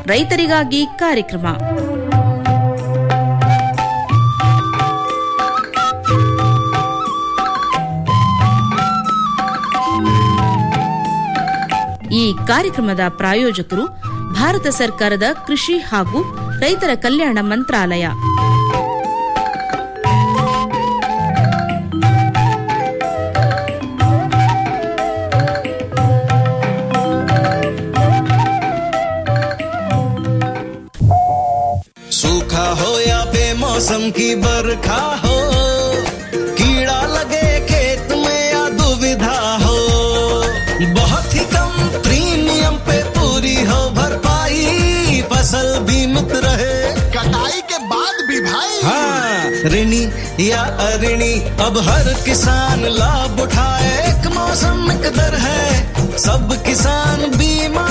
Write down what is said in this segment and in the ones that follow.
ರೈತರಿಗಾಗಿ ಕಾರ್ಯಕ್ರಮ ಈ ಕಾರ್ಯಕ್ರಮದ ಪ್ರಾಯೋಜಕರು ಭಾರತ ಸರ್ಕಾರದ ಕೃಷಿ ಹಾಗೂ ರೈತರ ಕಲ್ಯಾಣ ಮಂತ್ರಾಲಯ सूखा हो या बेमौसम की बरखा हो कीड़ा लगे खेत में या दुविधा हो बहुत ही कम प्रीमियम पे पूरी हो भरपाई फसल बीमित रहे कटाई के बाद भी भाई हाँ ऋणी या अऋणी अब हर किसान लाभ उठाए एक मौसम एक दर है सब किसान बीमा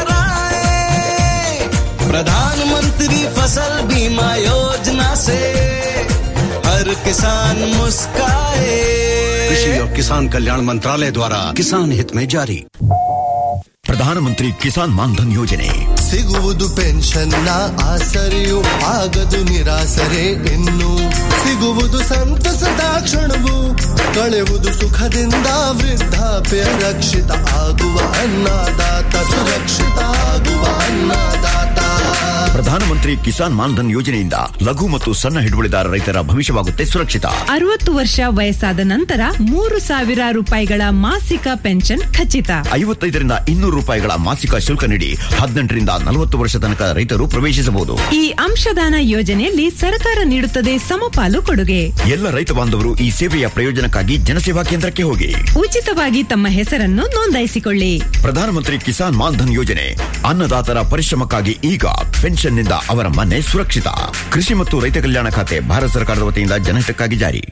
कराए प्रधानमंत्री फसल बीमा योजना से हर किसान मुस्काए कृषि और किसान कल्याण मंत्रालय द्वारा किसान हित में जारी ಪ್ರಧಾನಮಂತ್ರಿ ಕಿಸಾನ್ ಮಾನ್ಧನ್ ಯೋಜನೆ ಸಿಗುವುದು ಪೆನ್ಷನ್ನ ಆಸರೆಯು ಆಗದು ನಿರಾಸರೆ ಇನ್ನು ಸಿಗುವುದು ಸಂತಸದ ಕ್ಷಣವು ಕಳೆವುದು ಸುಖದಿಂದ ವೃದ್ಧಾಪ್ಯ ರಕ್ಷಿತ ಆಗುವ ಅನ್ನದಾತ ಸುರಕ್ಷಿತ ಆಗುವ ಅನ್ನದಾತ ಪ್ರಧಾನಮಂತ್ರಿ ಕಿಸಾನ್ ಮಾನ್ಧನ್ ಯೋಜನೆಯಿಂದ ಲಘು ಮತ್ತು ಸಣ್ಣ ಹಿಡುವಳಿದಾರ ರೈತರ ಭವಿಷ್ಯವಾಗುತ್ತೆ ಸುರಕ್ಷಿತ ಅರವತ್ತು ವರ್ಷ ವಯಸ್ಸಾದ ನಂತರ ಮೂರು ಸಾವಿರ ರೂಪಾಯಿಗಳ ಮಾಸಿಕ ಪೆನ್ಷನ್ ಖಚಿತ ಐವತ್ತೈದರಿಂದ ಇನ್ನೂರು ರೂಪಾಯಿಗಳ ಮಾಸಿಕ ಶುಲ್ಕ ನೀಡಿ ಹದಿನೆಂಟರಿಂದ ನಲವತ್ತು ವರ್ಷ ತನಕ ರೈತರು ಪ್ರವೇಶಿಸಬಹುದು ಈ ಅಂಶದಾನ ಯೋಜನೆಯಲ್ಲಿ ಸರ್ಕಾರ ನೀಡುತ್ತದೆ ಸಮಪಾಲು ಕೊಡುಗೆ ಎಲ್ಲ ರೈತ ಬಾಂಧವರು ಈ ಸೇವೆಯ ಪ್ರಯೋಜನಕ್ಕಾಗಿ ಜನಸೇವಾ ಕೇಂದ್ರಕ್ಕೆ ಹೋಗಿ ಉಚಿತವಾಗಿ ತಮ್ಮ ಹೆಸರನ್ನು ನೋಂದಾಯಿಸಿಕೊಳ್ಳಿ ಪ್ರಧಾನಮಂತ್ರಿ ಕಿಸಾನ್ ಮಾನ್ಧನ್ ಯೋಜನೆ ಅನ್ನದಾತರ ಪರಿಶ್ರಮಕ್ಕಾಗಿ ಈಗ ಪೆನ್ಷನ್ನಿಂದ ಅವರ ಮನೆ ಸುರಕ್ಷಿತ ಕೃಷಿ ಮತ್ತು ರೈತ ಕಲ್ಯಾಣ ಖಾತೆ ಭಾರತ ಸರ್ಕಾರದ ವತಿಯಿಂದ ಜನಹಿತಕ್ಕಾಗಿ ಜಾರಿ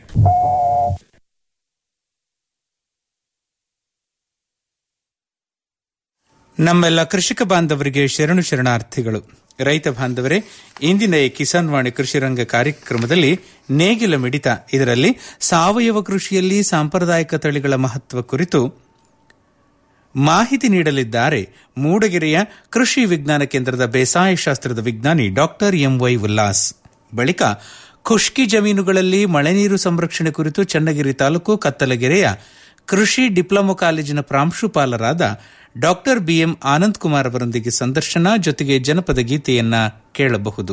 ನಮ್ಮೆಲ್ಲ ಕೃಷಿಕ ಬಾಂಧವರಿಗೆ ಶರಣು ಶರಣಾರ್ಥಿಗಳು ರೈತ ಬಾಂಧವರೇ ಇಂದಿನ ಈ ಕಿಸಾನ್ ವಾಣಿ ಕೃಷಿ ರಂಗ ಕಾರ್ಯಕ್ರಮದಲ್ಲಿ ನೇಗಿಲ ಮಿಡಿತ ಇದರಲ್ಲಿ ಸಾವಯವ ಕೃಷಿಯಲ್ಲಿ ಸಾಂಪ್ರದಾಯಿಕ ತಳಿಗಳ ಮಹತ್ವ ಕುರಿತು ಮಾಹಿತಿ ನೀಡಲಿದ್ದಾರೆ ಮೂಡಗೆರೆಯ ಕೃಷಿ ವಿಜ್ಞಾನ ಕೇಂದ್ರದ ಬೇಸಾಯ ಶಾಸ್ತ್ರದ ವಿಜ್ಞಾನಿ ಡಾಕ್ಟರ್ ಎಂವೈ ಉಲ್ಲಾಸ್ ಬಳಿಕ ಖುಷ್ಕಿ ಜಮೀನುಗಳಲ್ಲಿ ಮಳೆ ನೀರು ಸಂರಕ್ಷಣೆ ಕುರಿತು ಚನ್ನಗಿರಿ ತಾಲೂಕು ಕತ್ತಲಗೆರೆಯ ಕೃಷಿ ಡಿಪ್ಲೊಮಾ ಕಾಲೇಜಿನ ಪ್ರಾಂಶುಪಾಲರಾದ ಡಾಕ್ಟರ್ ಬಿಎಂ ಆನಂದ್ ಕುಮಾರ್ ಅವರೊಂದಿಗೆ ಸಂದರ್ಶನ ಜೊತೆಗೆ ಜನಪದ ಗೀತೆಯನ್ನ ಕೇಳಬಹುದು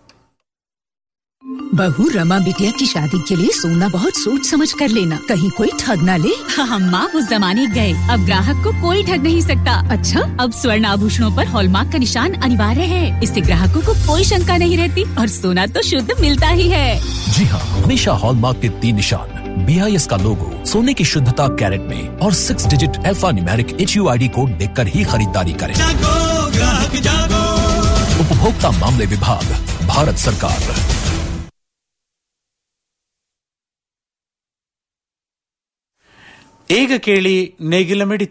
बहू रमा बिटिया की शादी के लिए सोना बहुत सोच समझ कर लेना कहीं कोई ठग ना ले हम माँ उस जमाने गए अब ग्राहक को कोई ठग नहीं सकता अच्छा अब स्वर्ण आभूषणों पर हॉलमार्क का निशान अनिवार्य है इससे ग्राहकों को कोई शंका नहीं रहती और सोना तो शुद्ध मिलता ही है जी हाँ हमेशा हॉलमार्क के तीन निशान बी आई एस का लोगो सोने की शुद्धता कैरेट में और six digit alphanumeric H U I D code देख कर ही खरीदारी करें उपभोक्ता मामले विभाग भारत सरकार ಈಗ ಕೇಳಿ ನೇಗಿಲ ಮಿಡಿತ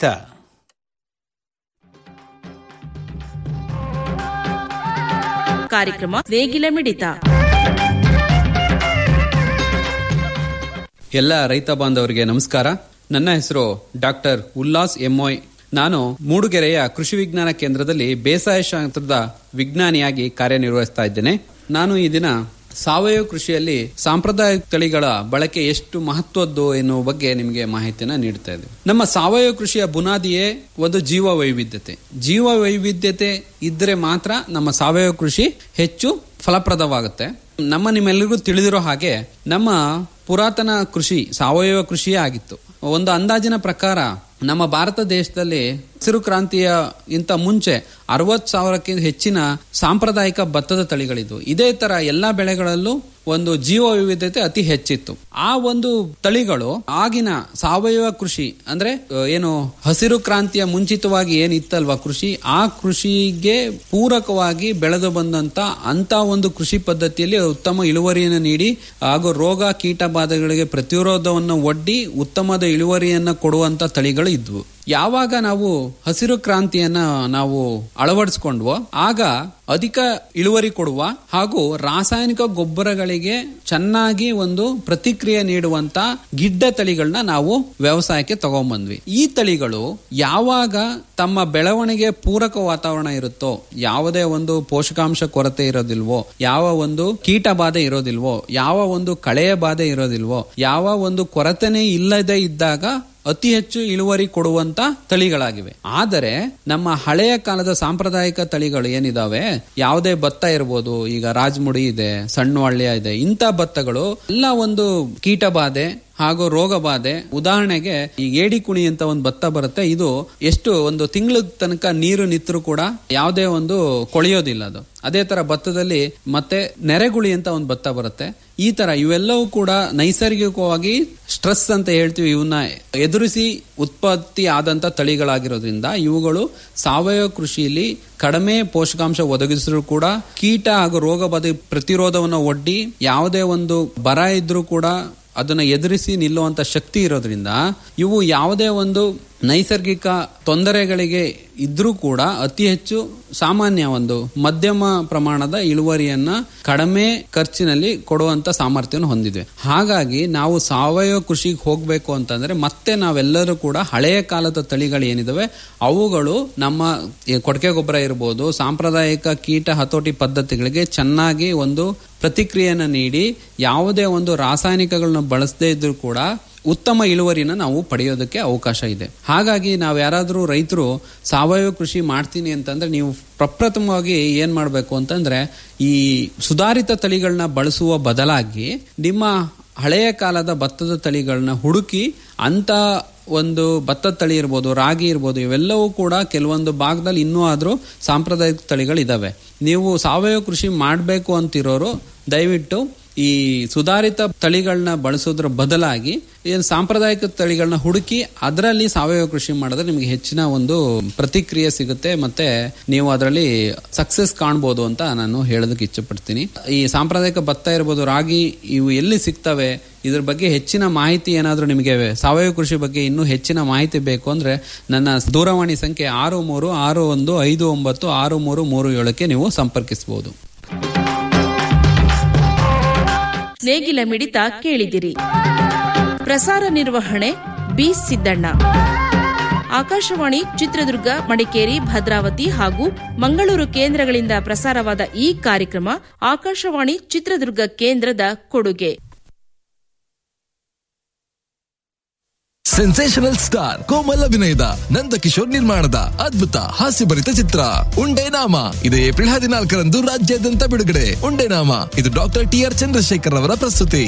ಕಾರ್ಯಕ್ರಮ ನೇಗಿಲ ಮಿಡಿತ ಎಲ್ಲ ರೈತ ಬಾಂಧವರಿಗೆ ನಮಸ್ಕಾರ ನನ್ನ ಹೆಸರು ಡಾಕ್ಟರ್ ಉಲ್ಲಾಸ್ ಎಮ್ಮೋಯ್ ನಾನು ಮೂಡುಗೆರೆಯ ಕೃಷಿ ವಿಜ್ಞಾನ ಕೇಂದ್ರದಲ್ಲಿ ಬೇಸಾಯ ಶಾಸ್ತ್ರದ ವಿಜ್ಞಾನಿಯಾಗಿ ಕಾರ್ಯನಿರ್ವಹಿಸ್ತಾ ಇದ್ದೇನೆ ನಾನು ಈ ದಿನ ಸಾವಯವ ಕೃಷಿಯಲ್ಲಿ ಸಾಂಪ್ರದಾಯಿಕ ತಳಿಗಳ ಬಳಕೆ ಎಷ್ಟು ಮಹತ್ವದ್ದು ಎನ್ನುವ ಬಗ್ಗೆ ನಿಮಗೆ ಮಾಹಿತಿಯನ್ನ ನೀಡ್ತಾ ಇದ್ದೇವೆ ನಮ್ಮ ಸಾವಯವ ಕೃಷಿಯ ಬುನಾದಿಯೇ ಒಂದು ಜೀವ ವೈವಿಧ್ಯತೆ ಜೀವ ವೈವಿಧ್ಯತೆ ಇದ್ರೆ ಮಾತ್ರ ನಮ್ಮ ಸಾವಯವ ಕೃಷಿ ಹೆಚ್ಚು ಫಲಪ್ರದವಾಗುತ್ತೆ ನಮ್ಮ ನಿಮ್ಮೆಲ್ಲರಿಗೂ ತಿಳಿದಿರೋ ಹಾಗೆ ನಮ್ಮ ಪುರಾತನ ಕೃಷಿ ಸಾವಯವ ಕೃಷಿಯೇ ಆಗಿತ್ತು ಒಂದು ಅಂದಾಜಿನ ಪ್ರಕಾರ ನಮ್ಮ ಭಾರತ ದೇಶದಲ್ಲಿ ಹಸಿರು ಕ್ರಾಂತಿಯ ಇಂತ ಮುಂಚೆ ಅರವತ್ ಸಾವಿರಕ್ಕಿಂತ ಹೆಚ್ಚಿನ ಸಾಂಪ್ರದಾಯಿಕ ಭತ್ತದ ತಳಿಗಳಿದ್ವು ಇದೇ ತರ ಎಲ್ಲಾ ಬೆಳೆಗಳಲ್ಲೂ ಒಂದು ಜೀವ ವೈವಿಧ್ಯತೆ ಅತಿ ಹೆಚ್ಚಿತ್ತು ಆ ಒಂದು ತಳಿಗಳು ಆಗಿನ ಸಾವಯವ ಕೃಷಿ ಅಂದ್ರೆ ಅಹ್, ಏನು ಹಸಿರು ಕ್ರಾಂತಿಯ ಮುಂಚಿತವಾಗಿ ಏನಿತ್ತಲ್ವಾ ಕೃಷಿ ಆ ಕೃಷಿಗೆ ಪೂರಕವಾಗಿ ಬೆಳೆದು ಬಂದಂತ ಅಂತ ಒಂದು ಕೃಷಿ ಪದ್ಧತಿಯಲ್ಲಿ ಉತ್ತಮ ಇಳುವರಿಯನ್ನು ನೀಡಿ ಹಾಗೂ ರೋಗ ಕೀಟ ಬಾಧೆಗಳಿಗೆ ಪ್ರತಿರೋಧವನ್ನು ಒಡ್ಡಿ ಉತ್ತಮದ ಇಳುವರಿಯನ್ನ ಕೊಡುವಂತ ತಳಿಗಳು ಇದ್ವು ಯಾವಾಗ ನಾವು ಹಸಿರು ಕ್ರಾಂತಿಯನ್ನ ನಾವು ಅಳವಡಿಸ್ಕೊಂಡ್ವೋ ಆಗ ಅಧಿಕ ಇಳುವರಿ ಕೊಡುವ ಹಾಗೂ ರಾಸಾಯನಿಕ ಗೊಬ್ಬರಗಳಿಗೆ ಚೆನ್ನಾಗಿ ಒಂದು ಪ್ರತಿಕ್ರಿಯೆ ನೀಡುವಂತ ಗಿಡ್ಡ ತಳಿಗಳನ್ನ ನಾವು ವ್ಯವಸಾಯಕ್ಕೆ ತಗೊಂಡ್ಬಂದ್ವಿ ಈ ತಳಿಗಳು ಯಾವಾಗ ತಮ್ಮ ಬೆಳವಣಿಗೆ ಪೂರಕ ವಾತಾವರಣ ಇರುತ್ತೋ ಯಾವುದೇ ಒಂದು ಪೋಷಕಾಂಶ ಕೊರತೆ ಇರೋದಿಲ್ವೋ ಯಾವ ಒಂದು ಕೀಟ ಬಾಧೆ ಇರೋದಿಲ್ವೋ ಯಾವ ಒಂದು ಕಳೆಯ ಬಾಧೆ ಇರೋದಿಲ್ವೋ ಯಾವ ಒಂದು ಕೊರತೆನೇ ಇಲ್ಲದೆ ಇದ್ದಾಗ ಅತಿ ಹೆಚ್ಚು ಇಳುವರಿ ಕೊಡುವಂತ ತಳಿಗಳಾಗಿವೆ ಆದರೆ ನಮ್ಮ ಹಳೆಯ ಕಾಲದ ಸಾಂಪ್ರದಾಯಿಕ ತಳಿಗಳು ಏನಿದಾವೆ ಯಾವುದೇ ಭತ್ತ ಇರ್ಬೋದು ಈಗ ರಾಜಮುಡಿ ಇದೆ ಸಣ್ಣ ಒಳ್ಳೆಯ ಇದೆ ಇಂಥ ಭತ್ತಗಳು ಎಲ್ಲ ಒಂದು ಕೀಟ ಬಾಧೆ ಹಾಗೂ ರೋಗ ಬಾಧೆ ಉದಾಹರಣೆಗೆ ಈ ಏಡಿ ಕುಣಿ ಅಂತ ಒಂದು ಭತ್ತ ಬರುತ್ತೆ ಇದು ಎಷ್ಟು ಒಂದು ತಿಂಗಳ ತನಕ ನೀರು ನಿತ್ತರೂ ಕೂಡ ಯಾವುದೇ ಒಂದು ಕೊಳೆಯೋದಿಲ್ಲ ಅದು ಅದೇ ತರ ಭತ್ತದಲ್ಲಿ ಮತ್ತೆ ನೆರೆಗುಳಿ ಅಂತ ಒಂದು ಭತ್ತ ಬರುತ್ತೆ ಈ ತರ ಇವೆಲ್ಲವೂ ಕೂಡ ನೈಸರ್ಗಿಕವಾಗಿ ಸ್ಟ್ರೆಸ್ ಅಂತ ಹೇಳ್ತೀವಿ ಇವನ್ನ ಎದುರಿಸಿ ಉತ್ಪತ್ತಿ ಆದಂತ ತಳಿಗಳಾಗಿರೋದ್ರಿಂದ ಇವುಗಳು ಸಾವಯವ ಕೃಷಿಯಲ್ಲಿ ಕಡಿಮೆ ಪೋಷಕಾಂಶ ಒದಗಿಸಿದ್ರು ಕೂಡ ಕೀಟ ಹಾಗೂ ರೋಗ ಬಾಧೆ ಪ್ರತಿರೋಧವನ್ನು ಒಡ್ಡಿ ಯಾವುದೇ ಒಂದು ಬರ ಇದ್ರೂ ಕೂಡ ಅದನ್ನ ಎದುರಿಸಿ ನಿಲ್ಲುವಂತ ಶಕ್ತಿ ಇರೋದ್ರಿಂದ ಇವು ಯಾವುದೇ ಒಂದು ನೈಸರ್ಗಿಕ ತೊಂದರೆಗಳಿಗೆ ಇದ್ರೂ ಕೂಡ ಅತಿ ಹೆಚ್ಚು ಸಾಮಾನ್ಯ ಒಂದು ಮಧ್ಯಮ ಪ್ರಮಾಣದ ಇಳುವರಿಯನ್ನ ಕಡಿಮೆ ಖರ್ಚಿನಲ್ಲಿ ಕೊಡುವಂತ ಸಾಮರ್ಥ್ಯವನ್ನು ಹೊಂದಿದೆ ಹಾಗಾಗಿ ನಾವು ಸಾವಯವ ಕೃಷಿಗೆ ಹೋಗ್ಬೇಕು ಅಂತಂದ್ರೆ ಮತ್ತೆ ನಾವೆಲ್ಲರೂ ಕೂಡ ಹಳೆಯ ಕಾಲದ ತಳಿಗಳು ಏನಿದಾವೆ ಅವುಗಳು ನಮ್ಮ ಈ ಕೊಟ್ಟಿಗೆ ಗೊಬ್ಬರ ಇರ್ಬೋದು ಸಾಂಪ್ರದಾಯಿಕ ಕೀಟ ಹತೋಟಿ ಪದ್ಧತಿಗಳಿಗೆ ಚೆನ್ನಾಗಿ ಒಂದು ಪ್ರತಿಕ್ರಿಯೆಯನ್ನು ನೀಡಿ ಯಾವುದೇ ಒಂದು ರಾಸಾಯನಿಕಗಳನ್ನ ಬಳಸದೇ ಇದ್ರೂ ಕೂಡ ಉತ್ತಮ ಇಳುವರಿನ ನಾವು ಪಡೆಯೋದಕ್ಕೆ ಅವಕಾಶ ಇದೆ ಹಾಗಾಗಿ ನಾವು ಯಾರಾದರೂ ರೈತರು ಸಾವಯವ ಕೃಷಿ ಮಾಡ್ತೀನಿ ಅಂತಂದ್ರೆ ನೀವು ಪ್ರಪ್ರಥಮವಾಗಿ ಏನ್ ಮಾಡಬೇಕು ಅಂತಂದ್ರೆ ಈ ಸುಧಾರಿತ ತಳಿಗಳನ್ನ ಬಳಸುವ ಬದಲಾಗಿ ನಿಮ್ಮ ಹಳೆಯ ಕಾಲದ ಭತ್ತದ ತಳಿಗಳನ್ನ ಹುಡುಕಿ ಅಂತ ಒಂದು ಭತ್ತದ ತಳಿ ಇರ್ಬೋದು ರಾಗಿ ಇರ್ಬೋದು ಇವೆಲ್ಲವೂ ಕೂಡ ಕೆಲವೊಂದು ಭಾಗದಲ್ಲಿ ಇನ್ನೂ ಆದರೂ ಸಾಂಪ್ರದಾಯಿಕ ತಳಿಗಳು ಇದಾವೆ ನೀವು ಸಾವಯವ ಕೃಷಿ ಮಾಡಬೇಕು ಅಂತಿರೋರು ದಯವಿಟ್ಟು ಈ ಸುಧಾರಿತ ತಳಿಗಳನ್ನ ಬಳಸೋದ್ರ ಬದಲಾಗಿ ಏನು ಸಾಂಪ್ರದಾಯಿಕ ತಳಿಗಳನ್ನ ಹುಡುಕಿ ಅದರಲ್ಲಿ ಸಾವಯವ ಕೃಷಿ ಮಾಡಿದ್ರೆ ನಿಮಗೆ ಹೆಚ್ಚಿನ ಒಂದು ಪ್ರತಿಕ್ರಿಯೆ ಸಿಗುತ್ತೆ ಮತ್ತೆ ನೀವು ಅದರಲ್ಲಿ ಸಕ್ಸಸ್ ಕಾಣ್ಬೋದು ಅಂತ ನಾನು ಹೇಳೋದಕ್ಕೆ ಇಚ್ಛಪಡ್ತೀನಿ ಈ ಸಾಂಪ್ರದಾಯಿಕ ಭತ್ತ ಇರ್ಬೋದು ರಾಗಿ ಇವು ಎಲ್ಲಿ ಸಿಗ್ತವೆ ಇದ್ರ ಬಗ್ಗೆ ಹೆಚ್ಚಿನ ಮಾಹಿತಿ ಏನಾದರೂ ನಿಮಗೆ ಸಾವಯವ ಕೃಷಿ ಬಗ್ಗೆ ಇನ್ನೂ ಹೆಚ್ಚಿನ ಮಾಹಿತಿ ಬೇಕು ಅಂದ್ರೆ ನನ್ನ ದೂರವಾಣಿ ಸಂಖ್ಯೆ ಆರು ಮೂರು ಆರು ಒಂದು ಐದು ಒಂಬತ್ತು ಆರು ಮೂರು ಮೂರು ಏಳಕ್ಕೆ ನೀವು ಸಂಪರ್ಕಿಸಬಹುದು ನೇಗಿಲ ಮಿಡಿತ ಕೇಳಿದಿರಿ ಪ್ರಸಾರ ನಿರ್ವಹಣೆ ಬಿ ಸಿದ್ದಣ್ಣ ಆಕಾಶವಾಣಿ ಚಿತ್ರದುರ್ಗ ಮಡಿಕೇರಿ ಭದ್ರಾವತಿ ಹಾಗೂ ಮಂಗಳೂರು ಕೇಂದ್ರಗಳಿಂದ ಪ್ರಸಾರವಾದ ಈ ಕಾರ್ಯಕ್ರಮ ಆಕಾಶವಾಣಿ ಚಿತ್ರದುರ್ಗ ಕೇಂದ್ರದ ಕೊಡುಗೆ ಸೆನ್ಸೇಷನಲ್ ಸ್ಟಾರ್ ಕೋಮಲ್ ಅಭಿನಯದ ನಂದಕಿಶೋರ್ ನಿರ್ಮಾಣದ ಅದ್ಭುತ ಹಾಸ್ಯಭರಿತ ಚಿತ್ರ ಉಂಡೆ ನಾಮ ಇದು ಏಪ್ರಿಲ್ ಹದಿನಾಲ್ಕರಂದು ರಾಜ್ಯಾದ್ಯಂತ ಬಿಡುಗಡೆ ಉಂಡೆ ನಾಮ ಇದು ಡಾಕ್ಟರ್ ಟಿ ಆರ್ ಚಂದ್ರಶೇಖರ್ ಅವರ ಪ್ರಸ್ತುತಿ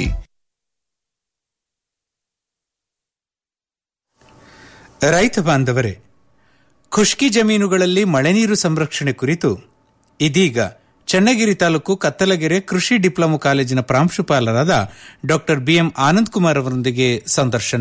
ರೈತ ಬಾಂಧವರೇ ಖುಷ್ಕಿ ಜಮೀನುಗಳಲ್ಲಿ ಮಳೆನೀರು ಸಂರಕ್ಷಣೆ ಕುರಿತು ಇದೀಗ ಚನ್ನಗಿರಿ ತಾಲೂಕು ಕತ್ತಲಗೆರೆ ಕೃಷಿ ಡಿಪ್ಲೊಮಾ ಕಾಲೇಜಿನ ಪ್ರಾಂಶುಪಾಲರಾದ ಡಾಕ್ಟರ್ ಬಿಎಂ ಆನಂದ್ ಕುಮಾರ್ ಅವರೊಂದಿಗೆ ಸಂದರ್ಶನ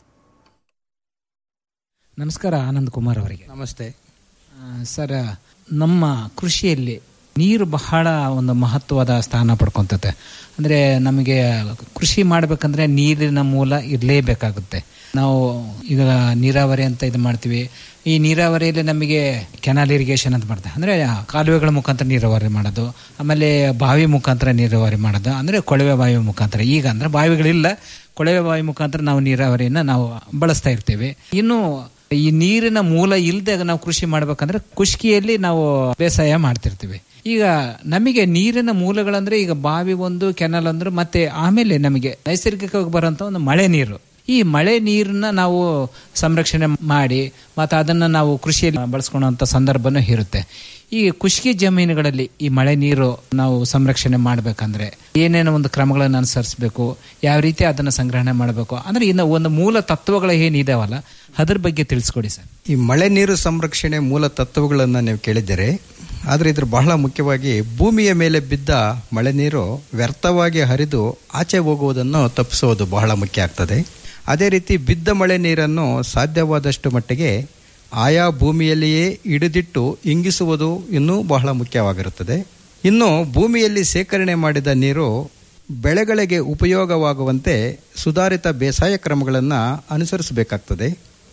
ನಮಸ್ಕಾರ ಆನಂದ್ ಕುಮಾರ್ ಅವರಿಗೆ ನಮಸ್ತೆ ಸರ್ ನಮ್ಮ ಕೃಷಿಯಲ್ಲಿ ನೀರು ಬಹಳ ಒಂದು ಮಹತ್ವದ ಸ್ಥಾನ ಪಡ್ಕೊತತೆ ಅಂದರೆ ನಮಗೆ ಕೃಷಿ ಮಾಡಬೇಕಂದ್ರೆ ನೀರಿನ ಮೂಲ ಇರಲೇಬೇಕಾಗುತ್ತೆ ನಾವು ಈಗ ನೀರಾವರಿ ಅಂತ ಇದು ಮಾಡ್ತೀವಿ ಈ ನೀರಾವರಿಯಲ್ಲಿ ನಮಗೆ ಕೆನಾಲ್ ಇರಿಗೇಷನ್ ಅಂತ ಮಾಡ್ತಾರೆ ಅಂದರೆ ಕಾಲುವೆಗಳ ಮುಖಾಂತರ ನೀರಾವರಿ ಮಾಡೋದು ಆಮೇಲೆ ಬಾವಿ ಮುಖಾಂತರ ನೀರಾವರಿ ಮಾಡೋದು ಅಂದರೆ ಕೊಳವೆ ಬಾವಿ ಮುಖಾಂತರ ಈಗ ಅಂದರೆ ಬಾವಿಗಳಿಲ್ಲ ಕೊಳವೆ ಬಾವಿ ಮುಖಾಂತರ ನಾವು ನೀರಾವರಿಯನ್ನು ನಾವು ಬಳಸ್ತಾ ಇರ್ತೀವಿ ಇನ್ನು ಈ ನೀರಿನ ಮೂಲ ಇಲ್ಲದೆ ನಾವು ಕೃಷಿ ಮಾಡ್ಬೇಕಂದ್ರೆ ಕುಷ್ಕಿಯಲ್ಲಿ ನಾವು ಬೇಸಾಯ ಮಾಡ್ತಿರ್ತೀವಿ ಈಗ ನಮಗೆ ನೀರಿನ ಮೂಲಗಳಂದ್ರೆ ಈಗ ಬಾವಿ ಒಂದು ಕೆನಲ್ ಅಂದ್ರೆ ಮತ್ತೆ ಆಮೇಲೆ ನಮಗೆ ನೈಸರ್ಗಿಕವಾಗಿ ಬರುವಂತ ಒಂದು ಮಳೆ ನೀರು ಈ ಮಳೆ ನೀರನ್ನ ನಾವು ಸಂರಕ್ಷಣೆ ಮಾಡಿ ಮತ್ತು ಅದನ್ನ ನಾವು ಕೃಷಿಯಲ್ಲಿ ಬಳಸ್ಕೊಳ್ಳುವಂತ ಸಂದರ್ಭನೂ ಇರುತ್ತೆ ಈ ಖುಷ್ಕಿ ಜಮೀನುಗಳಲ್ಲಿ ಈ ಮಳೆ ನೀರು ನಾವು ಸಂರಕ್ಷಣೆ ಮಾಡಬೇಕಂದ್ರೆ ಏನೇನೋ ಒಂದು ಕ್ರಮಗಳನ್ನು ಅನುಸರಿಸಬೇಕು ಯಾವ ರೀತಿ ಅದನ್ನು ಸಂಗ್ರಹಣೆ ಮಾಡಬೇಕು ಅಂದ್ರೆ ಇನ್ನು ಒಂದು ಮೂಲ ತತ್ವಗಳು ಏನಿದಾವಲ್ಲ ಅದ್ರ ಬಗ್ಗೆ ತಿಳಿಸ್ಕೊಡಿ ಸರ್ ಈ ಮಳೆ ನೀರು ಸಂರಕ್ಷಣೆ ಮೂಲ ತತ್ವಗಳನ್ನು ನೀವು ಕೇಳಿದ್ದೀರಿ ಆದರೆ ಇದ್ರ ಬಹಳ ಮುಖ್ಯವಾಗಿ ಭೂಮಿಯ ಮೇಲೆ ಬಿದ್ದ ಮಳೆ ನೀರು ವ್ಯರ್ಥವಾಗಿ ಹರಿದು ಆಚೆ ಹೋಗುವುದನ್ನು ತಪ್ಪಿಸುವುದು ಬಹಳ ಮುಖ್ಯ ಆಗ್ತದೆ ಅದೇ ರೀತಿ ಬಿದ್ದ ಮಳೆ ನೀರನ್ನು ಸಾಧ್ಯವಾದಷ್ಟು ಮಟ್ಟಿಗೆ ಆಯಾ ಭೂಮಿಯಲ್ಲಿಯೇ ಹಿಡಿದಿಟ್ಟು ಇಂಗಿಸುವುದು ಇನ್ನೂ ಬಹಳ ಮುಖ್ಯವಾಗಿರುತ್ತದೆ ಇನ್ನು ಭೂಮಿಯಲ್ಲಿ ಸೇಕರಣೆ ಮಾಡಿದ ನೀರು ಬೆಳೆಗಳಿಗೆ ಉಪಯೋಗವಾಗುವಂತೆ ಸುಧಾರಿತ ಬೇಸಾಯ ಕ್ರಮಗಳನ್ನು ಅನುಸರಿಸಬೇಕಾಗ್ತದೆ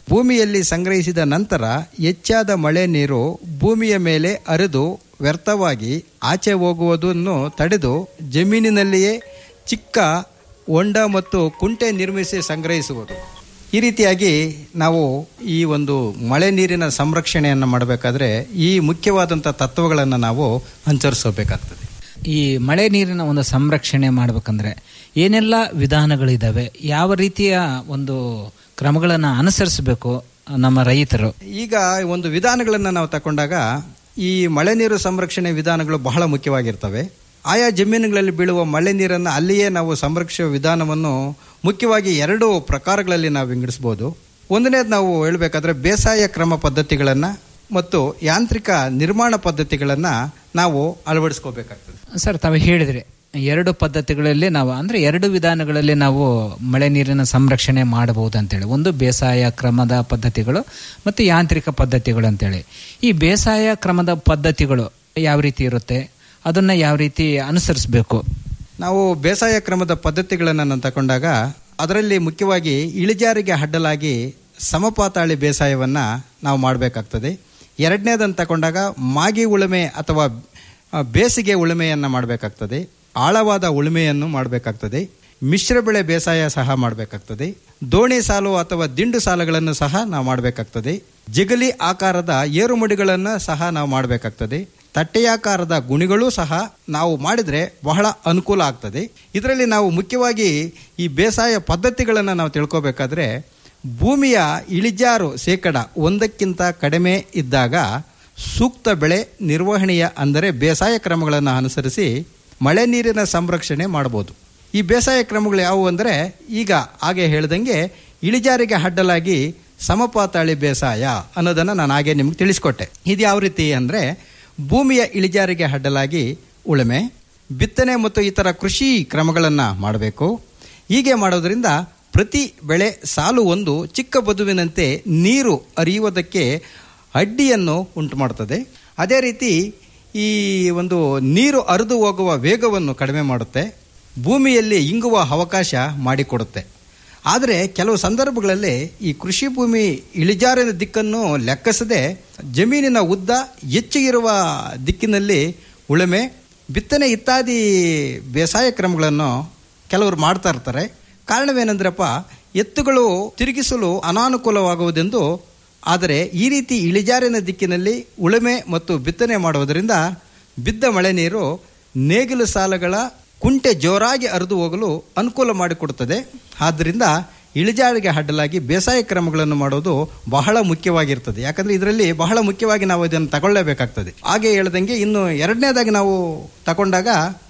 ಭೂಮಿಯಲ್ಲಿ ಸಂಗ್ರಹಿಸಿದ ನಂತರ ಹೆಚ್ಚಾದ ಮಳೆ ನೀರು ಭೂಮಿಯ ಮೇಲೆ ಹರಿದು ವ್ಯರ್ಥವಾಗಿ ಆಚೆ ಹೋಗುವುದನ್ನು ತಡೆದು ಜಮೀನಿನಲ್ಲಿಯೇ ಚಿಕ್ಕ ಹೊಂಡ ಮತ್ತು ಕುಂಟೆ ನಿರ್ಮಿಸಿ ಸಂಗ್ರಹಿಸುವುದು ಈ ರೀತಿಯಾಗಿ ನಾವು ಈ ಒಂದು ಮಳೆ ನೀರಿನ ಸಂರಕ್ಷಣೆಯನ್ನು ಮಾಡಬೇಕಾದ್ರೆ ಈ ಮುಖ್ಯವಾದಂಥ ತತ್ವಗಳನ್ನು ನಾವು ಅನುಸರಿಸಬೇಕಾಗ್ತದೆ ಈ ಮಳೆ ನೀರಿನ ಒಂದು ಸಂರಕ್ಷಣೆ ಮಾಡಬೇಕಂದ್ರೆ ಏನೆಲ್ಲ ವಿಧಾನಗಳಿದ್ದಾವೆ ಯಾವ ರೀತಿಯ ಒಂದು ಕ್ರಮಗಳನ್ನು ಅನುಸರಿಸಬೇಕು ನಮ್ಮ ರೈತರು ಈಗ ಒಂದು ವಿಧಾನಗಳನ್ನು ನಾವು ತಗೊಂಡಾಗ ಈ ಮಳೆ ನೀರು ಸಂರಕ್ಷಣೆ ವಿಧಾನಗಳು ಬಹಳ ಮುಖ್ಯವಾಗಿರ್ತವೆ ಆಯಾ ಜಮೀನುಗಳಲ್ಲಿ ಬೀಳುವ ಮಳೆ ನೀರನ್ನು ಅಲ್ಲಿಯೇ ನಾವು ಸಂರಕ್ಷಿಸುವ ವಿಧಾನವನ್ನು ಮುಖ್ಯವಾಗಿ ಎರಡು ಪ್ರಕಾರಗಳಲ್ಲಿ ನಾವು ವಿಂಗಡಿಸ್ಬೋದು ಒಂದನೇದು ನಾವು ಹೇಳಬೇಕಾದ್ರೆ ಬೇಸಾಯ ಕ್ರಮ ಪದ್ಧತಿಗಳನ್ನು ಮತ್ತು ಯಾಂತ್ರಿಕ ನಿರ್ಮಾಣ ಪದ್ಧತಿಗಳನ್ನು ನಾವು ಅಳವಡಿಸ್ಕೋಬೇಕಾಗ್ತದೆ ಸರ್ ತಾವು ಹೇಳಿದ್ರಿ ಎರಡು ಪದ್ಧತಿಗಳಲ್ಲಿ ನಾವು ಅಂದ್ರೆ ಎರಡು ವಿಧಾನಗಳಲ್ಲಿ ನಾವು ಮಳೆ ನೀರಿನ ಸಂರಕ್ಷಣೆ ಮಾಡಬಹುದು ಅಂತೇಳಿ ಒಂದು ಬೇಸಾಯ ಕ್ರಮದ ಪದ್ಧತಿಗಳು ಮತ್ತು ಯಾಂತ್ರಿಕ ಪದ್ಧತಿಗಳು ಅಂತೇಳಿ ಈ ಬೇಸಾಯ ಕ್ರಮದ ಪದ್ಧತಿಗಳು ಯಾವ ರೀತಿ ಇರುತ್ತೆ ಅದನ್ನ ಯಾವ ರೀತಿ ಅನುಸರಿಸಬೇಕು ನಾವು ಬೇಸಾಯ ಕ್ರಮದ ಪದ್ಧತಿಗಳನ್ನು ನಾನು ತಗೊಂಡಾಗ ಅದರಲ್ಲಿ ಮುಖ್ಯವಾಗಿ ಇಳಿಜಾರಿಗೆ ಅಡ್ಡಲಾಗಿ ಸಮಪಾತಾಳಿ ಬೇಸಾಯವನ್ನು ನಾವು ಮಾಡಬೇಕಾಗ್ತದೆ ಎರಡನೇದನ್ನು ತಗೊಂಡಾಗ ಮಾಗಿ ಉಳುಮೆ ಅಥವಾ ಆ, ಬೇಸಿಗೆ ಉಳುಮೆಯನ್ನು ಮಾಡಬೇಕಾಗ್ತದೆ ಆಳವಾದ ಉಳುಮೆಯನ್ನು ಮಾಡಬೇಕಾಗ್ತದೆ ಮಿಶ್ರ ಬೆಳೆ ಬೇಸಾಯ ಸಹ ಮಾಡಬೇಕಾಗ್ತದೆ ದೋಣಿ ಸಾಲು ಅಥವಾ ದಿಂಡು ಸಾಲುಗಳನ್ನು ಸಹ ನಾವು ಮಾಡಬೇಕಾಗ್ತದೆ ಜಿಗಲಿ ಆಕಾರದ ಏರುಮಡಿಗಳನ್ನು ಸಹ ನಾವು ಮಾಡಬೇಕಾಗ್ತದೆ ತಟ್ಟೆಯಾಕಾರದ ಗುಣಿಗಳು ಸಹ ನಾವು ಮಾಡಿದರೆ ಬಹಳ ಅನುಕೂಲ ಆಗ್ತದೆ ಇದರಲ್ಲಿ ನಾವು ಮುಖ್ಯವಾಗಿ ಈ ಬೇಸಾಯ ಪದ್ಧತಿಗಳನ್ನು ನಾವು ತಿಳ್ಕೋಬೇಕಾದ್ರೆ ಭೂಮಿಯ ಇಳಿಜಾರು ಶೇಕಡ ಒಂದಕ್ಕಿಂತ ಕಡಿಮೆ ಇದ್ದಾಗ ಸೂಕ್ತ ಬೆಳೆ ನಿರ್ವಹಣೆಯ ಅಂದರೆ ಬೇಸಾಯ ಕ್ರಮಗಳನ್ನು ಅನುಸರಿಸಿ ಮಳೆ ನೀರಿನ ಸಂರಕ್ಷಣೆ ಮಾಡಬಹುದು ಈ ಬೇಸಾಯ ಕ್ರಮಗಳು ಯಾವುವು ಅಂದರೆ ಈಗ ಹಾಗೆ ಹೇಳ್ದಂಗೆ ಇಳಿಜಾರಿಗೆ ಅಡ್ಡಲಾಗಿ ಸಮಪಾತಾಳಿ ಬೇಸಾಯ ಅನ್ನೋದನ್ನು ನಾನು ಹಾಗೆ ನಿಮ್ಗೆ ತಿಳಿಸ್ಕೊಟ್ಟೆ ಇದು ಯಾವ ರೀತಿ ಅಂದರೆ ಭೂಮಿಯ ಇಳಿಜಾರಿಗೆ ಅಡ್ಡಲಾಗಿ ಉಳುಮೆ ಬಿತ್ತನೆ ಮತ್ತು ಇತರ ಕೃಷಿ ಕ್ರಮಗಳನ್ನು ಮಾಡಬೇಕು ಹೀಗೆ ಮಾಡೋದ್ರಿಂದ ಪ್ರತಿ ಬೆಳೆ ಸಾಲು ಒಂದು ಚಿಕ್ಕ ಬದುವಿನಂತೆ ನೀರು ಹರಿಯುವುದಕ್ಕೆ ಅಡ್ಡಿಯನ್ನು ಉಂಟು ಮಾಡುತ್ತದೆ ಅದೇ ರೀತಿ ಈ ಒಂದು ನೀರು ಹರಿದು ಹೋಗುವ ವೇಗವನ್ನು ಕಡಿಮೆ ಮಾಡುತ್ತೆ ಭೂಮಿಯಲ್ಲಿ ಇಂಗುವ ಅವಕಾಶ ಮಾಡಿಕೊಡುತ್ತೆ ಆದರೆ ಕೆಲವು ಸಂದರ್ಭಗಳಲ್ಲಿ ಈ ಕೃಷಿ ಭೂಮಿ ಇಳಿಜಾರಿನ ದಿಕ್ಕನ್ನು ಲೆಕ್ಕಿಸದೆ ಜಮೀನಿನ ಉದ್ದ ಹೆಚ್ಚು ಇರುವ ದಿಕ್ಕಿನಲ್ಲಿ ಉಳುಮೆ ಬಿತ್ತನೆ ಇತ್ಯಾದಿ ಬೇಸಾಯ ಕ್ರಮಗಳನ್ನು ಕೆಲವರು ಮಾಡ್ತಾ ಇರ್ತಾರೆ ಕಾರಣವೇನೆಂದ್ರಪ್ಪ ಎತ್ತುಗಳು ತಿರುಗಿಸಲು ಅನಾನುಕೂಲವಾಗುವುದೆಂದು ಆದರೆ ಈ ರೀತಿ ಇಳಿಜಾರಿನ ದಿಕ್ಕಿನಲ್ಲಿ ಉಳುಮೆ ಮತ್ತು ಬಿತ್ತನೆ ಮಾಡುವುದರಿಂದ ಬಿದ್ದ ಮಳೆ ನೀರು ನೇಗಿಲು ಸಾಲಗಳ ಕುಂಟೆ ಜೋರಾಗಿ ಹರಿದು ಹೋಗಲು ಅನುಕೂಲ ಮಾಡಿಕೊಡುತ್ತದೆ ಆದ್ದರಿಂದ ಇಳಿಜಾರಿಗೆ ಅಡ್ಡಲಾಗಿ ಬೇಸಾಯ ಕ್ರಮಗಳನ್ನು ಮಾಡೋದು ಬಹಳ ಮುಖ್ಯವಾಗಿರ್ತದೆ ಯಾಕಂದ್ರೆ ಇದರಲ್ಲಿ ಬಹಳ ಮುಖ್ಯವಾಗಿ ನಾವು ಇದನ್ನು ತಗೊಳ್ಳೇಬೇಕಾಗ್ತದೆ ಹಾಗೆ ಹೇಳ್ದಂಗೆ ಇನ್ನು ಎರಡನೇದಾಗಿ ನಾವು ತಗೊಂಡಾಗ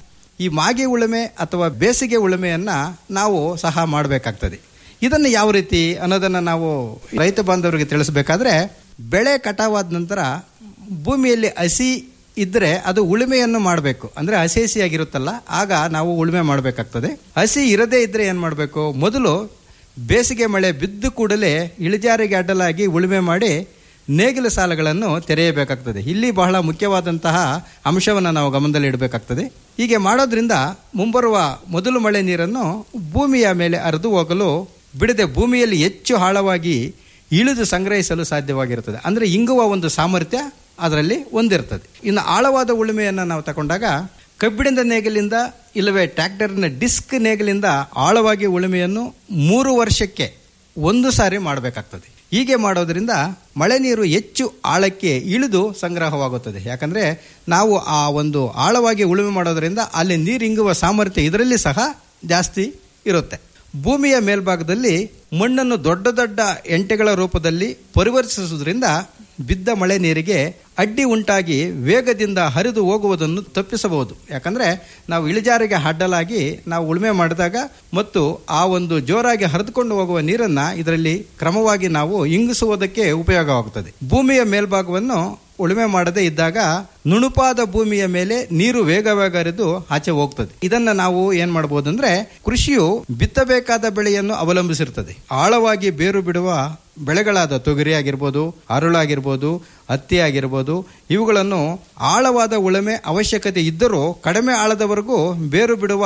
ಈ ಮಾಗಿ ಉಳುಮೆ ಅಥವಾ ಬೇಸಿಗೆ ಉಳುಮೆಯನ್ನು ನಾವು ಸಹ ಮಾಡಬೇಕಾಗ್ತದೆ ಇದನ್ನು ಯಾವ ರೀತಿ ಅನ್ನೋದನ್ನು ನಾವು ರೈತ ಬಾಂಧವರಿಗೆ ತಿಳಿಸಬೇಕಾದ್ರೆ ಬೆಳೆ ಕಟಾವಾದ ನಂತರ ಭೂಮಿಯಲ್ಲಿ ಹಸಿ ಇದ್ದರೆ ಅದು ಉಳುಮೆಯನ್ನು ಮಾಡಬೇಕು ಅಂದರೆ ಹಸಿ ಹಸಿಯಾಗಿರುತ್ತಲ್ಲ ಆಗ ನಾವು ಉಳುಮೆ ಮಾಡಬೇಕಾಗ್ತದೆ ಹಸಿ ಇರದೇ ಇದ್ದರೆ ಏನು ಮಾಡಬೇಕು ಮೊದಲು ಬೇಸಿಗೆ ಮಳೆ ಬಿದ್ದು ಕೂಡಲೇ ಇಳಿಜಾರಿಗೆ ಅಡ್ಡಲಾಗಿ ಉಳುಮೆ ಮಾಡಿ ನೇಗಿಲು ಸಾಲಗಳನ್ನು ತೆರೆಯಬೇಕಾಗ್ತದೆ ಇಲ್ಲಿ ಬಹಳ ಮುಖ್ಯವಾದಂತಹ ಅಂಶವನ್ನು ನಾವು ಗಮನದಲ್ಲಿ ಇಡಬೇಕಾಗ್ತದೆ ಹೀಗೆ ಮಾಡೋದ್ರಿಂದ ಮುಂಬರುವ ಮೊದಲು ಮಳೆ ನೀರನ್ನು ಭೂಮಿಯ ಮೇಲೆ ಹರಿದು ಹೋಗಲು ಬಿಡದೆ ಭೂಮಿಯಲ್ಲಿ ಹೆಚ್ಚು ಆಳವಾಗಿ ಇಳಿದು ಸಂಗ್ರಹಿಸಲು ಸಾಧ್ಯವಾಗಿರುತ್ತದೆ ಅಂದರೆ ಇಂಗುವ ಒಂದು ಸಾಮರ್ಥ್ಯ ಅದರಲ್ಲಿ ಹೊಂದಿರ್ತದೆ ಇನ್ನು ಆಳವಾದ ಉಳುಮೆಯನ್ನು ನಾವು ತಗೊಂಡಾಗ ಕಬ್ಬಿಣದ ನೇಗಿಲಿಂದ ಇಲ್ಲವೇ ಟ್ರ್ಯಾಕ್ಟರ್ನ ಡಿಸ್ಕ್ ನೇಗಿಲಿಂದ ಆಳವಾಗಿ ಉಳುಮೆಯನ್ನು ಮೂರು ವರ್ಷಕ್ಕೆ ಒಂದು ಸಾರಿ ಮಾಡಬೇಕಾಗ್ತದೆ ಹೀಗೆ ಮಾಡೋದ್ರಿಂದ ಮಳೆ ನೀರು ಹೆಚ್ಚು ಆಳಕ್ಕೆ ಇಳಿದು ಸಂಗ್ರಹವಾಗುತ್ತದೆ ಯಾಕಂದರೆ ನಾವು ಆ ಒಂದು ಆಳವಾಗಿ ಉಳುಮೆ ಮಾಡೋದ್ರಿಂದ ಅಲ್ಲಿ ನೀರು ಇಂಗುವ ಸಾಮರ್ಥ್ಯ ಇದರಲ್ಲಿ ಸಹ ಜಾಸ್ತಿ ಇರುತ್ತೆ ಭೂಮಿಯ ಮೇಲ್ಭಾಗದಲ್ಲಿ ಮಣ್ಣನ್ನು ದೊಡ್ಡ ದೊಡ್ಡ ಎಂಟೆಗಳ ರೂಪದಲ್ಲಿ ಪರಿವರ್ತಿಸುವುದರಿಂದ ಬಿದ್ದ ಮಳೆ ನೀರಿಗೆ ಅಡ್ಡಿ ಉಂಟಾಗಿ ವೇಗದಿಂದ ಹರಿದು ಹೋಗುವುದನ್ನು ತಪ್ಪಿಸಬಹುದು ಯಾಕಂದ್ರೆ ನಾವು ಇಳಿಜಾರಿಗೆ ಅಡ್ಡಲಾಗಿ ನಾವು ಉಳುಮೆ ಮಾಡಿದಾಗ ಮತ್ತು ಆ ಒಂದು ಜೋರಾಗಿ ಹರಿದುಕೊಂಡು ಹೋಗುವ ನೀರನ್ನ ಇದರಲ್ಲಿ ಕ್ರಮವಾಗಿ ನಾವು ಇಂಗಿಸುವುದಕ್ಕೆ ಉಪಯೋಗವಾಗುತ್ತದೆ ಭೂಮಿಯ ಮೇಲ್ಭಾಗವನ್ನು ಉಳುಮೆ ಮಾಡದೇ ಇದ್ದಾಗ ನುಣುಪಾದ ಭೂಮಿಯ ಮೇಲೆ ನೀರು ವೇಗ ವೇಗ ಹರಿದು ಆಚೆ ಹೋಗ್ತದೆ ಇದನ್ನ ನಾವು ಏನ್ ಮಾಡಬಹುದು ಅಂದ್ರೆ ಕೃಷಿಯು ಬಿತ್ತಬೇಕಾದ ಬೆಳೆಯನ್ನು ಅವಲಂಬಿಸಿರ್ತದೆ ಆಳವಾಗಿ ಬೇರು ಬಿಡುವ ಬೆಳೆಗಳಾದ ತೊಗರಿ ಆಗಿರ್ಬೋದು ಅರುಳಾಗಿರ್ಬೋದು ಹತ್ತಿ ಆಗಿರ್ಬೋದು ಇವುಗಳನ್ನು ಆಳವಾದ ಉಳುಮೆ ಅವಶ್ಯಕತೆ ಇದ್ದರೂ ಕಡಿಮೆ ಆಳದವರೆಗೂ ಬೇರು ಬಿಡುವ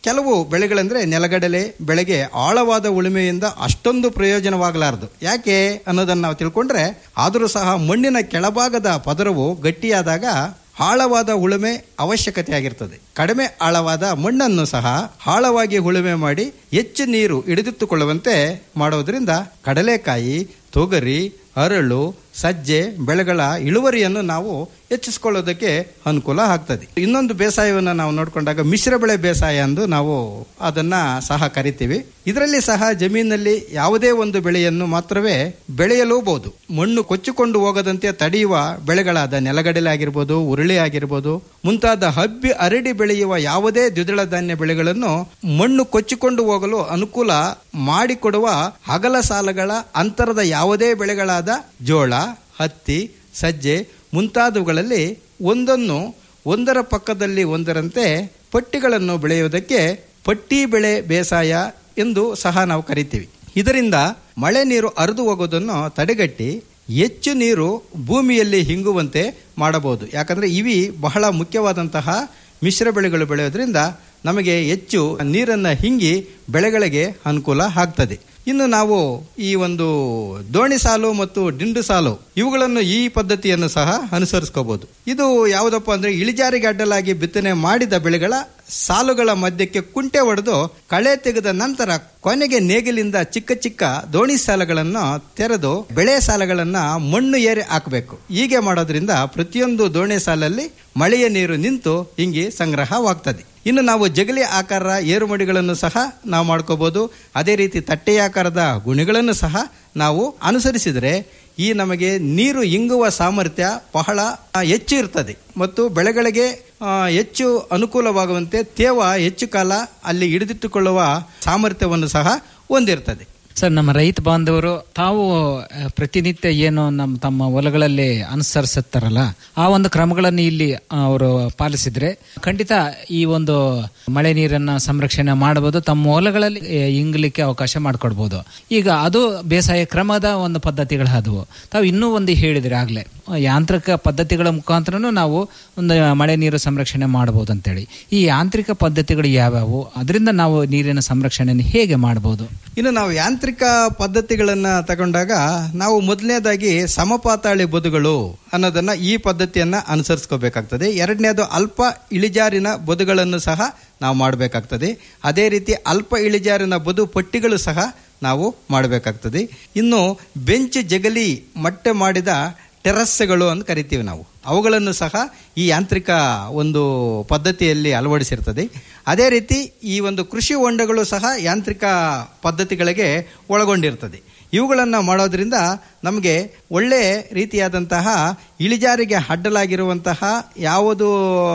ಕೆಲವು ಬೆಳೆಗಳಂದ್ರೆ ನೆಲಗಡಲೆ ಬೆಳೆಗೆ ಆಳವಾದ ಉಳುಮೆಯಿಂದ ಅಷ್ಟೊಂದು ಪ್ರಯೋಜನವಾಗಲಾರದು ಯಾಕೆ ಅನ್ನೋದನ್ನು ನಾವು ತಿಳ್ಕೊಂಡ್ರೆ ಆದರೂ ಸಹ ಮಣ್ಣಿನ ಕೆಳಭಾಗದ ಪದರವು ಗಟ್ಟಿಯಾದಾಗ ಆಳವಾದ ಉಳುಮೆ ಅವಶ್ಯಕತೆ ಆಗಿರ್ತದೆ ಕಡಿಮೆ ಆಳವಾದ ಮಣ್ಣನ್ನು ಸಹ ಆಳವಾಗಿ ಉಳುಮೆ ಮಾಡಿ ಹೆಚ್ಚು ನೀರು ಹಿಡಿದಿಟ್ಟುಕೊಳ್ಳುವಂತೆ ಮಾಡೋದ್ರಿಂದ ಕಡಲೆಕಾಯಿ ತೊಗರಿ ಅರಳು ಸಜ್ಜೆ ಬೆಳೆಗಳ ಇಳುವರಿಯನ್ನು ನಾವು ಹೆಚ್ಚಿಸಿಕೊಳ್ಳೋದಕ್ಕೆ ಅನುಕೂಲ ಆಗ್ತದೆ ಇನ್ನೊಂದು ಬೇಸಾಯವನ್ನು ನಾವು ನೋಡಿಕೊಂಡಾಗ ಮಿಶ್ರ ಬೆಳೆ ಬೇಸಾಯ ಎಂದು ನಾವು ಅದನ್ನ ಸಹ ಕರಿತೀವಿ ಇದರಲ್ಲಿ ಸಹ ಜಮೀನಲ್ಲಿ ಯಾವುದೇ ಒಂದು ಬೆಳೆಯನ್ನು ಮಾತ್ರವೇ ಬೆಳೆಯಲೂಬಹುದು ಮಣ್ಣು ಕೊಚ್ಚಿಕೊಂಡು ಹೋಗದಂತೆ ತಡೆಯುವ ಬೆಳೆಗಳಾದ ನೆಲಗಡಲೆ ಆಗಿರ್ಬೋದು ಉರುಳಿ ಆಗಿರ್ಬೋದು ಮುಂತಾದ ಹಬ್ಬಿ ಅರಡಿ ಬೆಳೆಯುವ ಯಾವುದೇ ದ್ವಿದಳ ಧಾನ್ಯ ಬೆಳೆಗಳನ್ನು ಮಣ್ಣು ಕೊಚ್ಚಿಕೊಂಡು ಹೋಗಲು ಅನುಕೂಲ ಮಾಡಿಕೊಡುವ ಅಗಲ ಸಾಲಗಳ ಅಂತರದ ಯಾವುದೇ ಬೆಳೆಗಳಾದ ಜೋಳ ಹತ್ತಿ ಸಜ್ಜೆ ಮುಂತಾದವುಗಳಲ್ಲಿ ಒಂದನ್ನು ಒಂದರ ಪಕ್ಕದಲ್ಲಿ ಒಂದರಂತೆ ಪಟ್ಟಿಗಳನ್ನು ಬೆಳೆಯುವುದಕ್ಕೆ ಪಟ್ಟಿ ಬೆಳೆ ಬೇಸಾಯ ಎಂದು ಸಹ ನಾವು ಕರಿತೀವಿ ಇದರಿಂದ ಮಳೆ ನೀರು ಹರಿದು ಹೋಗೋದನ್ನು ತಡೆಗಟ್ಟಿ ಹೆಚ್ಚು ನೀರು ಭೂಮಿಯಲ್ಲಿ ಹಿಂಗುವಂತೆ ಮಾಡಬಹುದು ಯಾಕಂದ್ರೆ ಇವಿ ಬಹಳ ಮುಖ್ಯವಾದಂತಹ ಮಿಶ್ರ ಬೆಳೆಗಳು ಬೆಳೆಯೋದ್ರಿಂದ ನಮಗೆ ಹೆಚ್ಚು ನೀರನ್ನು ಹಿಂಗಿ ಬೆಳೆಗಳಿಗೆ ಅನುಕೂಲ ಆಗ್ತದೆ ಇನ್ನು ನಾವು ಈ ಒಂದು ದೋಣಿ ಸಾಲು ಮತ್ತು ದಿಂಡು ಸಾಲು ಇವುಗಳನ್ನು ಈ ಪದ್ಧತಿಯನ್ನು ಸಹ ಅನುಸರಿಸ್ಕೋಬಹುದು ಇದು ಯಾವುದಪ್ಪ ಅಂದ್ರೆ ಇಳಿಜಾರಿಗೆ ಅಡ್ಡಲಾಗಿ ಬಿತ್ತನೆ ಮಾಡಿದ ಬೆಳೆಗಳ ಸಾಲುಗಳ ಮಧ್ಯಕ್ಕೆ ಕುಂಟೆ ಹೊಡೆದು ಕಳೆ ತೆಗೆದ ನಂತರ ಕೊನೆಗೆ ನೇಗಿಲಿಂದ ಚಿಕ್ಕ ಚಿಕ್ಕ ದೋಣಿ ಸಾಲಗಳನ್ನು ತೆರೆದು ಬೆಳೆ ಸಾಲಗಳನ್ನ ಮಣ್ಣು ಏರಿ ಹಾಕಬೇಕು ಹೀಗೆ ಮಾಡೋದ್ರಿಂದ ಪ್ರತಿಯೊಂದು ದೋಣಿ ಸಾಲಲ್ಲಿ ಮಳೆಯ ನೀರು ನಿಂತು ಹಿಂಗಿ ಸಂಗ್ರಹವಾಗ್ತದೆ ಇನ್ನು ನಾವು ಜಗಲಿ ಆಕಾರ ಏರುಮಡಿಗಳನ್ನು ಸಹ ನಾವು ಮಾಡ್ಕೋಬಹುದು ಅದೇ ರೀತಿ ತಟ್ಟೆಯಾಕಾರದ ಗುಣಿಗಳನ್ನು ಸಹ ನಾವು ಅನುಸರಿಸಿದರೆ ಈ ನಮಗೆ ನೀರು ಇಂಗುವ ಸಾಮರ್ಥ್ಯ ಬಹಳ ಹೆಚ್ಚು ಇರ್ತದೆ ಮತ್ತು ಬೆಳೆಗಳಿಗೆ ಹೆಚ್ಚು ಅನುಕೂಲವಾಗುವಂತೆ ತೇವ ಹೆಚ್ಚು ಕಾಲ ಅಲ್ಲಿ ಹಿಡಿದಿಟ್ಟುಕೊಳ್ಳುವ ಸಾಮರ್ಥ್ಯವನ್ನು ಸಹ ಹೊಂದಿರ್ತದೆ ಸರ್ ನಮ್ಮ ರೈತ ಬಾಂಧವರು ತಾವು ಪ್ರತಿನಿತ್ಯ ಏನು ನಮ್ಮ ತಮ್ಮ ಹೊಲಗಳಲ್ಲಿ ಅನುಸರಿಸುತ್ತಾರಲ್ಲ ಆ ಒಂದು ಕ್ರಮಗಳನ್ನು ಇಲ್ಲಿ ಅವರು ಪಾಲಿಸಿದ್ರೆ ಖಂಡಿತ ಈ ಒಂದು ಮಳೆ ನೀರನ್ನ ಸಂರಕ್ಷಣೆ ಮಾಡಬಹುದು ತಮ್ಮ ಹೊಲಗಳಲ್ಲಿ ಇಂಗ್ಲಿಕ್ಕೆ ಅವಕಾಶ ಮಾಡಿಕೊಡ್ಬೋದು ಈಗ ಅದು ಬೇಸಾಯ ಕ್ರಮದ ಒಂದು ಪದ್ಧತಿಗಳಾದವು ತಾವು ಇನ್ನೂ ಒಂದು ಹೇಳಿದ್ರೆ ಆಗ್ಲೇ ಯಾಂತ್ರಿಕ ಪದ್ಧತಿಗಳ ಮುಖಾಂತರನೂ ನಾವು ಒಂದು ಮಳೆ ನೀರು ಸಂರಕ್ಷಣೆ ಮಾಡಬಹುದು ಅಂತೇಳಿ ಈ ಯಾಂತ್ರಿಕ ಪದ್ಧತಿಗಳು ಯಾವ್ಯಾವು ಅದರಿಂದ ನಾವು ನೀರಿನ ಸಂರಕ್ಷಣೆಯನ್ನು ಹೇಗೆ ಮಾಡಬಹುದು ಇನ್ನು ನಾವು ಯಾಂತ್ರಿಕ ಪದ್ಧತಿಗಳನ್ನ ತಗೊಂಡಾಗ ನಾವು ಮೊದಲನೇದಾಗಿ ಸಮಪಾತಾಳಿ ಬದುಗಳು ಅನ್ನೋದನ್ನ ಈ ಪದ್ಧತಿಯನ್ನ ಅನುಸರಿಸ್ಕೋಬೇಕಾಗ್ತದೆ ಎರಡನೇದು ಅಲ್ಪ ಇಳಿಜಾರಿನ ಬದುಗಳನ್ನು ಸಹ ನಾವು ಮಾಡಬೇಕಾಗ್ತದೆ ಅದೇ ರೀತಿ ಅಲ್ಪ ಇಳಿಜಾರಿನ ಬದು ಪಟ್ಟಿಗಳು ಸಹ ನಾವು ಮಾಡಬೇಕಾಗ್ತದೆ ಇನ್ನು ಬೆಂಚ್ ಜಗಲಿ ಮಟ್ಟೆ ಮಾಡಿದ ಟೆರಸ್ಗಳು ಅಂತ ಕರಿತೀವಿ ನಾವು ಅವುಗಳನ್ನು ಸಹ ಈ ಯಾಂತ್ರಿಕ ಒಂದು ಪದ್ಧತಿಯಲ್ಲಿ ಅಳವಡಿಸಿರ್ತದೆ ಅದೇ ರೀತಿ ಈ ಒಂದು ಕೃಷಿ ಹೊಂಡಗಳು ಸಹ ಯಾಂತ್ರಿಕ ಪದ್ಧತಿಗಳಿಗೆ ಒಳಗೊಂಡಿರ್ತದೆ ಇವುಗಳನ್ನು ಮಾಡೋದ್ರಿಂದ ನಮಗೆ ಒಳ್ಳೆ ರೀತಿಯಾದಂತಹ ಇಳಿಜಾರಿಗೆ ಅಡ್ಡಲಾಗಿರುವಂತಹ ಯಾವುದು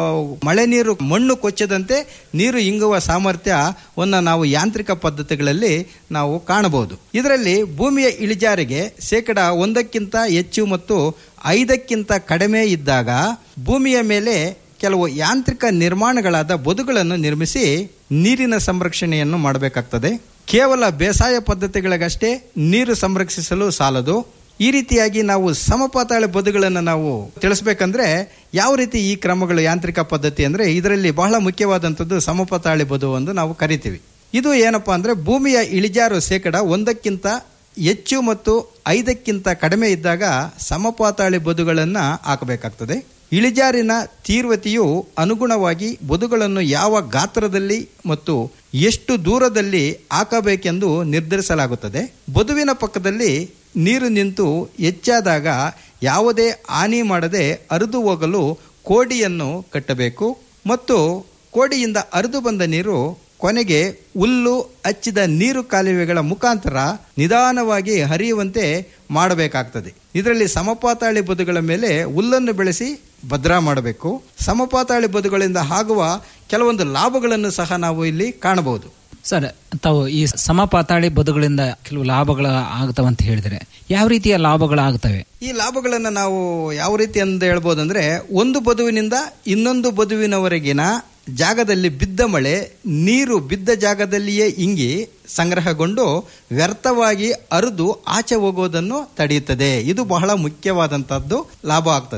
ಮಳೆ ನೀರು ಮಣ್ಣು ಕೊಚ್ಚದಂತೆ ನೀರು ಇಂಗುವ ಸಾಮರ್ಥ್ಯವನ್ನು ನಾವು ಯಾಂತ್ರಿಕ ಪದ್ಧತಿಗಳಲ್ಲಿ ನಾವು ಕಾಣಬಹುದು ಇದರಲ್ಲಿ ಭೂಮಿಯ ಇಳಿಜಾರಿಗೆ ಶೇಕಡ ಒಂದಕ್ಕಿಂತ ಹೆಚ್ಚು ಮತ್ತು ಐದಕ್ಕಿಂತ ಕಡಿಮೆ ಇದ್ದಾಗ ಭೂಮಿಯ ಮೇಲೆ ಕೆಲವು ಯಾಂತ್ರಿಕ ನಿರ್ಮಾಣಗಳಾದ ಬದುಗಳನ್ನು ನಿರ್ಮಿಸಿ ನೀರಿನ ಸಂರಕ್ಷಣೆಯನ್ನು ಮಾಡಬೇಕಾಗ್ತದೆ ಕೇವಲ ಬೇಸಾಯ ಪದ್ಧತಿಗಳಿಗಷ್ಟೇ ನೀರು ಸಂರಕ್ಷಿಸಲು ಸಾಲದು ಈ ರೀತಿಯಾಗಿ ನಾವು ಸಮಪಾತಾಳ ಬದುಗಳನ್ನು ನಾವು ತಿಳಿಸ್ಬೇಕಂದ್ರೆ ಯಾವ ರೀತಿ ಈ ಕ್ರಮಗಳು ಯಾಂತ್ರಿಕ ಪದ್ಧತಿ ಅಂದ್ರೆ ಇದರಲ್ಲಿ ಬಹಳ ಮುಖ್ಯವಾದಂಥದ್ದು ಸಮಪಾತಾಳಿ ಬದು ಎಂದು ನಾವು ಕರಿತೀವಿ ಇದು ಏನಪ್ಪಾ ಅಂದ್ರೆ ಭೂಮಿಯ ಇಳಿಜಾರು ಶೇಕಡ ಒಂದಕ್ಕಿಂತ ಹೆಚ್ಚು ಮತ್ತು ಐದಕ್ಕಿಂತ ಕಡಿಮೆ ಇದ್ದಾಗ ಸಮಪಾತಾಳಿ ಬದುಗಳನ್ನು ಹಾಕಬೇಕಾಗ್ತದೆ ಇಳಿಜಾರಿನ ತೀವ್ರತೆಯು ಅನುಗುಣವಾಗಿ ಬದುಗಳನ್ನು ಯಾವ ಗಾತ್ರದಲ್ಲಿ ಮತ್ತು ಎಷ್ಟು ದೂರದಲ್ಲಿ ಹಾಕಬೇಕೆಂದು ನಿರ್ಧರಿಸಲಾಗುತ್ತದೆ ಬದುವಿನ ಪಕ್ಕದಲ್ಲಿ ನೀರು ನಿಂತು ಹೆಚ್ಚಾದಾಗ ಯಾವುದೇ ಹಾನಿ ಮಾಡದೆ ಹರಿದು ಹೋಗಲು ಕೋಡಿಯನ್ನು ಕಟ್ಟಬೇಕು ಮತ್ತು ಕೋಡಿಯಿಂದ ಹರಿದು ಬಂದ ನೀರು ಕೊನೆಗೆ ಹುಲ್ಲು ಹಚ್ಚಿದ ನೀರು ಕಾಲುವೆಗಳ ಮುಖಾಂತರ ನಿಧಾನವಾಗಿ ಹರಿಯುವಂತೆ ಮಾಡಬೇಕಾಗ್ತದೆ ಇದರಲ್ಲಿ ಸಮಪಾತಾಳಿ ಬದುಗಳ ಮೇಲೆ ಹುಲ್ಲನ್ನು ಬೆಳೆಸಿ ಭದ್ರಾ ಮಾಡಬೇಕು ಸಮಪಾತಾಳಿ ಬದುಗಳಿಂದ ಆಗುವ ಕೆಲವೊಂದು ಲಾಭಗಳನ್ನು ಸಹ ನಾವು ಇಲ್ಲಿ ಕಾಣಬಹುದು ಸರ್ ತಾವು ಈ ಸಮಪಾತಾಳಿ ಬದುಗಳಿಂದ ಕೆಲವು ಲಾಭಗಳು ಆಗ್ತವಂತ ಹೇಳಿದ್ರೆ ಯಾವ ರೀತಿಯ ಲಾಭಗಳಾಗ್ತವೆ ಈ ಲಾಭಗಳನ್ನು ನಾವು ಯಾವ ರೀತಿ ಅಂತ ಹೇಳ್ಬೋದಂದ್ರೆ ಒಂದು ಬದುವಿನಿಂದ ಇನ್ನೊಂದು ಬದುವಿನವರೆಗಿನ ಜಾಗದಲ್ಲಿ ಬಿದ್ದ ಮಳೆ ನೀರು ಬಿದ್ದ ಜಾಗದಲ್ಲಿಯೇ ಇಂಗಿ ಸಂಗ್ರಹಗೊಂಡು ವ್ಯರ್ಥವಾಗಿ ಹರಿದು ಆಚೆ ಹೋಗೋದನ್ನು ತಡೆಯುತ್ತದೆ ಇದು ಬಹಳ ಮುಖ್ಯವಾದಂತಹದ್ದು ಲಾಭ ಆಗ್ತದೆ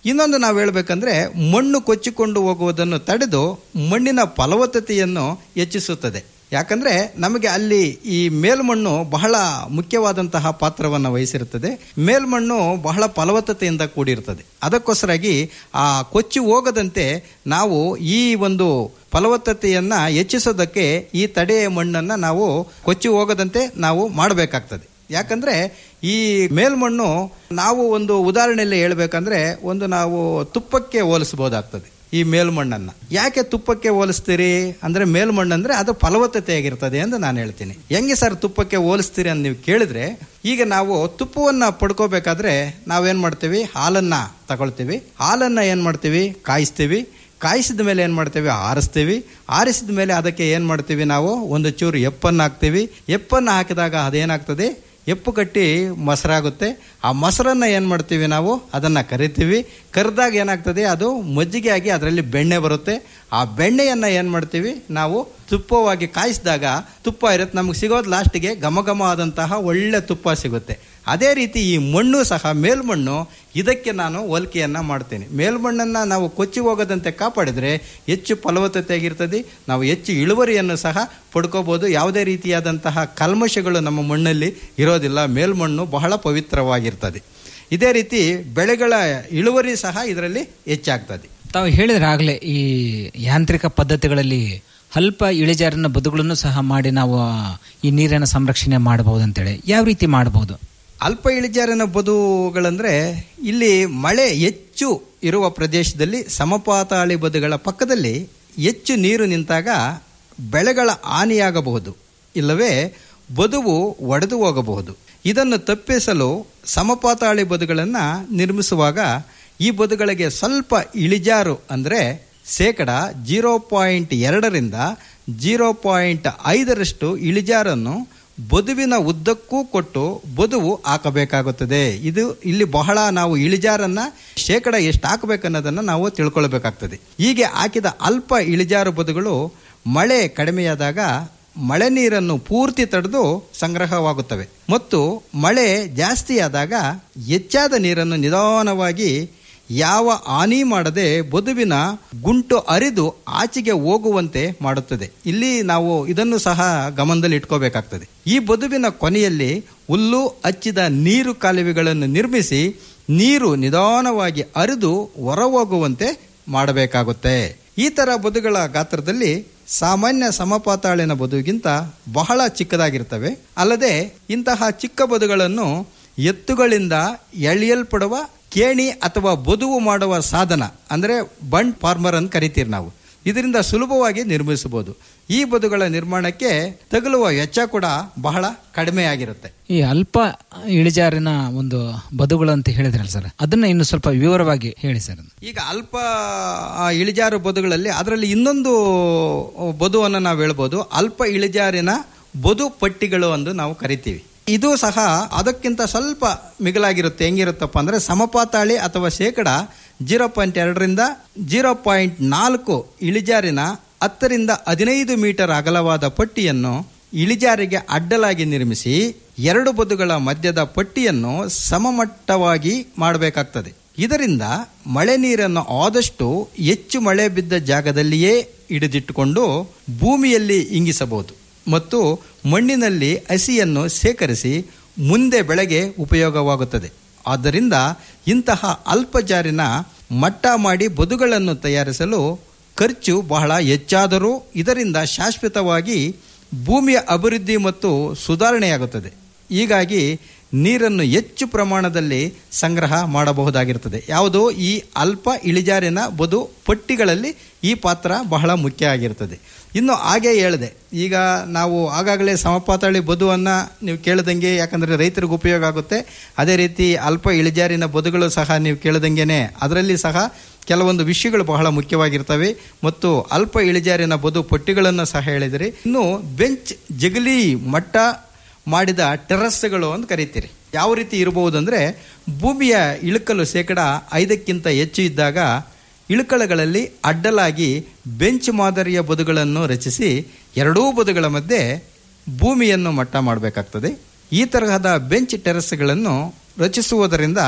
ಇನ್ನೊಂದು ನಾವು ಹೇಳ್ಬೇಕಂದ್ರೆ ಮಣ್ಣು ಕೊಚ್ಚಿಕೊಂಡು ಹೋಗುವುದನ್ನು ತಡೆದು ಮಣ್ಣಿನ ಫಲವತ್ತತೆಯನ್ನು ಹೆಚ್ಚಿಸುತ್ತದೆ ಯಾಕಂದ್ರೆ ನಮಗೆ ಅಲ್ಲಿ ಈ ಮೇಲ್ಮಣ್ಣು ಬಹಳ ಮುಖ್ಯವಾದಂತಹ ಪಾತ್ರವನ್ನು ವಹಿಸಿರುತ್ತದೆ ಮೇಲ್ಮಣ್ಣು ಬಹಳ ಫಲವತ್ತತೆಯಿಂದ ಕೂಡಿರುತ್ತದೆ ಅದಕ್ಕೋಸ್ಕರಾಗಿ ಆ ಕೊಚ್ಚಿ ಹೋಗದಂತೆ ನಾವು ಈ ಒಂದು ಫಲವತ್ತತೆಯನ್ನ ಹೆಚ್ಚಿಸೋದಕ್ಕೆ ಈ ತಡೆ ಮಣ್ಣನ್ನ ನಾವು ಕೊಚ್ಚಿ ಹೋಗದಂತೆ ನಾವು ಮಾಡಬೇಕಾಗ್ತದೆ ಯಾಕಂದ್ರೆ ಈ ಮೇಲ್ಮಣ್ಣು ನಾವು ಒಂದು ಉದಾಹರಣೆಯಲ್ಲಿ ಹೇಳ್ಬೇಕಂದ್ರೆ ಒಂದು ನಾವು ತುಪ್ಪಕ್ಕೆ ಹೋಲಿಸಬಹುದಾಗ್ತದೆ ಈ ಮೇಲ್ಮಣ್ಣನ್ನ ಯಾಕೆ ತುಪ್ಪಕ್ಕೆ ಹೋಲಿಸ್ತೀರಿ ಅಂದ್ರೆ ಮೇಲ್ಮಣ್ಣಂದ್ರೆ ಅದು ಫಲವತ್ತತೆಯಾಗಿರ್ತದೆ ಅಂತ ನಾನು ಹೇಳ್ತೀನಿ ಹೆಂಗೆ ಸರ್ ತುಪ್ಪಕ್ಕೆ ಹೋಲಿಸ್ತೀರಿ ಅಂತ ನೀವು ಕೇಳಿದ್ರೆ ಈಗ ನಾವು ತುಪ್ಪವನ್ನ ಪಡ್ಕೋಬೇಕಾದ್ರೆ ನಾವೇನ್ ಮಾಡ್ತೀವಿ ಹಾಲನ್ನ ತಗೊಳ್ತೀವಿ ಹಾಲನ್ನ ಏನ್ ಮಾಡ್ತೀವಿ ಕಾಯಿಸ್ತೀವಿ ಕಾಯಿಸಿದ ಮೇಲೆ ಏನು ಮಾಡ್ತೇವೆ ಆರಿಸ್ತೀವಿ ಆರಿಸಿದ ಮೇಲೆ ಅದಕ್ಕೆ ಏನು ಮಾಡ್ತೀವಿ ನಾವು ಒಂದು ಚೂರು ಎಪ್ಪನ್ನು ಹಾಕ್ತೀವಿ ಎಪ್ಪನ್ನು ಹಾಕಿದಾಗ ಅದೇನಾಗ್ತದೆ ಎಪ್ಪು ಕಟ್ಟಿ ಮೊಸರಾಗುತ್ತೆ ಆ ಮೊಸರನ್ನು ಏನು ಮಾಡ್ತೀವಿ ನಾವು ಅದನ್ನು ಕರಿತೀವಿ ಕರೆದಾಗ ಏನಾಗ್ತದೆ ಅದು ಮಜ್ಜಿಗೆ ಆಗಿ ಅದರಲ್ಲಿ ಬೆಣ್ಣೆ ಬರುತ್ತೆ ಆ ಬೆಣ್ಣೆಯನ್ನು ಏನು ಮಾಡ್ತೀವಿ ನಾವು ತುಪ್ಪವಾಗಿ ಕಾಯಿಸಿದಾಗ ತುಪ್ಪ ಇರುತ್ತೆ ನಮಗೆ ಸಿಗೋದು ಲಾಸ್ಟಿಗೆ ಘಮ ಘಮ ಆದಂತಹ ಒಳ್ಳೆ ತುಪ್ಪ ಸಿಗುತ್ತೆ ಅದೇ ರೀತಿ ಈ ಮಣ್ಣು ಸಹ ಮೇಲ್ಮಣ್ಣು ಇದಕ್ಕೆ ನಾನು ಹೋಲಿಕೆಯನ್ನ ಮಾಡ್ತೇನೆ ಮೇಲ್ಮಣ್ಣನ್ನು ನಾವು ಕೊಚ್ಚಿ ಹೋಗದಂತೆ ಕಾಪಾಡಿದ್ರೆ ಹೆಚ್ಚು ಫಲವತ್ತತೆಯಾಗಿರ್ತದೆ ನಾವು ಹೆಚ್ಚು ಇಳುವರಿಯನ್ನು ಸಹ ಪಡ್ಕೋಬಹುದು ಯಾವುದೇ ರೀತಿಯಾದಂತಹ ಕಲ್ಮಶಗಳು ನಮ್ಮ ಮಣ್ಣಲ್ಲಿ ಇರೋದಿಲ್ಲ ಮೇಲ್ಮಣ್ಣು ಬಹಳ ಪವಿತ್ರವಾಗಿರ್ತದೆ ಇದೇ ರೀತಿ ಬೆಳೆಗಳ ಇಳುವರಿ ಸಹ ಇದರಲ್ಲಿ ಹೆಚ್ಚಾಗ್ತದೆ ತಾವು ಹೇಳಿದ್ರೆ ಆಗ್ಲೇ ಈ ಯಾಂತ್ರಿಕ ಪದ್ಧತಿಗಳಲ್ಲಿ ಅಲ್ಪ ಇಳಿಜಾರಿನ ಬದುಗಳನ್ನು ಸಹ ಮಾಡಿ ನಾವು ಈ ನೀರಿನ ಸಂರಕ್ಷಣೆ ಮಾಡಬಹುದು ಅಂತೇಳಿ ಯಾವ ರೀತಿ ಮಾಡಬಹುದು ಅಲ್ಪ ಇಳಿಜಾರಿನ ಬದುಗಳಂದ್ರೆ ಇಲ್ಲಿ ಮಳೆ ಹೆಚ್ಚು ಇರುವ ಪ್ರದೇಶದಲ್ಲಿ ಸಮಪಾತಾಳಿ ಬದುಗಳ ಪಕ್ಕದಲ್ಲಿ ಹೆಚ್ಚು ನೀರು ನಿಂತಾಗ ಬೆಳೆಗಳ ಹಾನಿಯಾಗಬಹುದು ಇಲ್ಲವೇ ಬದುವು ಒಡೆದು ಹೋಗಬಹುದು ಇದನ್ನು ತಪ್ಪಿಸಲು ಸಮಪಾತಾಳಿ ಬದುಗಳನ್ನು ನಿರ್ಮಿಸುವಾಗ ಈ ಬದುಗಳಿಗೆ ಸ್ವಲ್ಪ ಇಳಿಜಾರು ಅಂದರೆ ಶೇಕಡ ಜೀರೋ ಪಾಯಿಂಟ್ ಎರಡರಿಂದ ಜೀರೋ ಪಾಯಿಂಟ್ ಐದರಷ್ಟು ಇಳಿಜಾರನ್ನು ಬದುವಿನ ಉದ್ದಕ್ಕೂ ಕೊಟ್ಟು ಬದುವು ಹಾಕಬೇಕಾಗುತ್ತದೆ ಇದು ಇಲ್ಲಿ ಬಹಳ ನಾವು ಇಳಿಜಾರನ್ನ ಶೇಕಡ ಎಷ್ಟು ಹಾಕಬೇಕನ್ನೋದನ್ನು ನಾವು ತಿಳ್ಕೊಳ್ಬೇಕಾಗ್ತದೆ ಹೀಗೆ ಹಾಕಿದ ಅಲ್ಪ ಇಳಿಜಾರು ಬದುಗಳು ಮಳೆ ಕಡಿಮೆಯಾದಾಗ ಮಳೆ ನೀರನ್ನು ಪೂರ್ತಿ ತಡೆದು ಸಂಗ್ರಹವಾಗುತ್ತವೆ ಮತ್ತು ಮಳೆ ಜಾಸ್ತಿಯಾದಾಗ ಹೆಚ್ಚಾದ ನೀರನ್ನು ನಿಧಾನವಾಗಿ ಯಾವ ಹಾನಿ ಮಾಡದೆ ಬದುವಿನ ಗುಂಟು ಅರಿದು ಆಚೆಗೆ ಹೋಗುವಂತೆ ಮಾಡುತ್ತದೆ ಇಲ್ಲಿ ನಾವು ಇದನ್ನು ಸಹ ಗಮನದಲ್ಲಿ ಇಟ್ಕೋಬೇಕಾಗ್ತದೆ ಈ ಬದುವಿನ ಕೊನೆಯಲ್ಲಿ ಹುಲ್ಲು ಹಚ್ಚಿದ ನೀರು ಕಾಲುವೆಗಳನ್ನು ನಿರ್ಮಿಸಿ ನೀರು ನಿಧಾನವಾಗಿ ಅರಿದು ಹೊರಹೋಗುವಂತೆ ಮಾಡಬೇಕಾಗುತ್ತೆ ಈ ತರ ಬದುಗಳ ಗಾತ್ರದಲ್ಲಿ ಸಾಮಾನ್ಯ ಸಮಪಾತಾಳಿನ ಬದುಗಿಂತ ಬಹಳ ಚಿಕ್ಕದಾಗಿರ್ತವೆ ಅಲ್ಲದೆ ಇಂತಹ ಚಿಕ್ಕ ಬದುಗಳನ್ನು ಎತ್ತುಗಳಿಂದ ಎಳೆಯಲ್ಪಡುವ ಕೇಣಿ ಅಥವಾ ಬದುವು ಮಾಡುವ ಸಾಧನ ಅಂದರೆ ಬಂಡ್ ಫಾರ್ಮರ್ ಅಂತ ಕರಿತೀರಿ ನಾವು ಇದರಿಂದ ಸುಲಭವಾಗಿ ನಿರ್ಮಿಸಬಹುದು ಈ ಬದುಗಳ ನಿರ್ಮಾಣಕ್ಕೆ ತಗುಲುವ ವೆಚ್ಚ ಕೂಡ ಬಹಳ ಕಡಿಮೆ ಆಗಿರುತ್ತೆ ಈ ಅಲ್ಪ ಇಳಿಜಾರಿನ ಒಂದು ಬದುಗಳು ಅಂತ ಹೇಳಿದ್ರಲ್ಲ ಸರ್ ಅದನ್ನ ಇನ್ನು ಸ್ವಲ್ಪ ವಿವರವಾಗಿ ಹೇಳಿ ಸರ್ ಈಗ ಅಲ್ಪ ಆ, ಇಳಿಜಾರು ಬದುಗಳಲ್ಲಿ ಅದರಲ್ಲಿ ಇನ್ನೊಂದು ಬದುವನ್ನು ನಾವು ಹೇಳ್ಬೋದು ಅಲ್ಪ ಇಳಿಜಾರಿನ ಬದು ಪಟ್ಟಿಗಳು ಎಂದು ನಾವು ಕರಿತೀವಿ ಇದು ಸಹ ಅದಕ್ಕಿಂತ ಸ್ವಲ್ಪ ಮಿಗಿಲಾಗಿರುತ್ತೆ ಹೆಂಗಿರುತ್ತಪ್ಪ ಅಂದ್ರೆ ಸಮಪಾತಾಳಿ ಅಥವಾ ಶೇಕಡ ಜೀರೋ ಪಾಯಿಂಟ್ ಎರಡರಿಂದ ಜೀರೋ ಪಾಯಿಂಟ್ ನಾಲ್ಕು ಇಳಿಜಾರಿನ ಹತ್ತರಿಂದ ಹದಿನೈದು ಮೀಟರ್ ಅಗಲವಾದ ಪಟ್ಟಿಯನ್ನು ಇಳಿಜಾರಿಗೆ ಅಡ್ಡಲಾಗಿ ನಿರ್ಮಿಸಿ ಎರಡು ಬದುಗಳ ಮಧ್ಯದ ಪಟ್ಟಿಯನ್ನು ಸಮಮಟ್ಟವಾಗಿ ಮಾಡಬೇಕಾಗ್ತದೆ ಇದರಿಂದ ಮಳೆ ನೀರನ್ನು ಆದಷ್ಟು ಹೆಚ್ಚು ಮಳೆ ಬಿದ್ದ ಜಾಗದಲ್ಲಿಯೇ ಹಿಡಿದಿಟ್ಟುಕೊಂಡು ಭೂಮಿಯಲ್ಲಿ ಇಂಗಿಸಬಹುದು ಮತ್ತು ಮಣ್ಣಿನಲ್ಲಿ ಹಸಿಯನ್ನು ಸೇಕರಿಸಿ ಮುಂದೆ ಬೆಳೆಗೆ ಉಪಯೋಗವಾಗುತ್ತದೆ ಆದ್ದರಿಂದ ಇಂತಹ ಅಲ್ಪ ಜಾರಿನ ಮಟ್ಟ ಮಾಡಿ ಬದುಗಳನ್ನು ತಯಾರಿಸಲು ಖರ್ಚು ಬಹಳ ಹೆಚ್ಚಾದರೂ ಇದರಿಂದ ಶಾಶ್ವತವಾಗಿ ಭೂಮಿಯ ಅಭಿವೃದ್ಧಿ ಮತ್ತು ಸುಧಾರಣೆಯಾಗುತ್ತದೆ ಹೀಗಾಗಿ ನೀರನ್ನು ಹೆಚ್ಚು ಪ್ರಮಾಣದಲ್ಲಿ ಸಂಗ್ರಹ ಮಾಡಬಹುದಾಗಿರುತ್ತದೆ ಯಾವುದು ಈ ಅಲ್ಪ ಇಳಿಜಾರಿನ ಬದು ಪಟ್ಟಿಗಳಲ್ಲಿ ಈ ಪಾತ್ರ ಬಹಳ ಮುಖ್ಯ ಆಗಿರ್ತದೆ ಇನ್ನು ಹಾಗೆ ಹೇಳಿದೆ ಈಗ ನಾವು ಆಗಾಗಲೇ ಸಮಪಾತಾಳಿ ಬದುವನ್ನು ನೀವು ಕೇಳಿದಂಗೆ ಯಾಕಂದರೆ ರೈತರಿಗೆ ಉಪಯೋಗ ಆಗುತ್ತೆ ಅದೇ ರೀತಿ ಅಲ್ಪ ಇಳಿಜಾರಿನ ಬದುಗಳು ಸಹ ನೀವು ಕೇಳಿದಂಗೆನೆ ಅದರಲ್ಲಿ ಸಹ ಕೆಲವೊಂದು ವಿಷಯಗಳು ಬಹಳ ಮುಖ್ಯವಾಗಿರ್ತವೆ ಮತ್ತು ಅಲ್ಪ ಇಳಿಜಾರಿನ ಬದು ಪಟ್ಟಿಗಳನ್ನು ಸಹ ಹೇಳಿದಿರಿ ಇನ್ನು ಬೆಂಚ್ ಜಗಲಿ ಮಟ್ಟ ಮಾಡಿದ ಟೆರಸ್ಗಳು ಅಂತ ಕರಿತೀರಿ ಯಾವ ರೀತಿ ಇರಬಹುದಂದ್ರೆ ಭೂಮಿಯ ಇಳುಕಲು ಶೇಕಡ ಐದಕ್ಕಿಂತ ಹೆಚ್ಚು ಇದ್ದಾಗ ಇಳುಕಳುಗಳಲ್ಲಿ ಅಡ್ಡಲಾಗಿ ಬೆಂಚ್ ಮಾದರಿಯ ಬದುಗಳನ್ನು ರಚಿಸಿ ಎರಡೂ ಬದುಗಳ ಮಧ್ಯೆ ಭೂಮಿಯನ್ನು ಮಟ್ಟ ಮಾಡಬೇಕಾಗ್ತದೆ ಈ ತರಹದ ಬೆಂಚ್ ಟೆರಸ್ಗಳನ್ನು ರಚಿಸುವುದರಿಂದ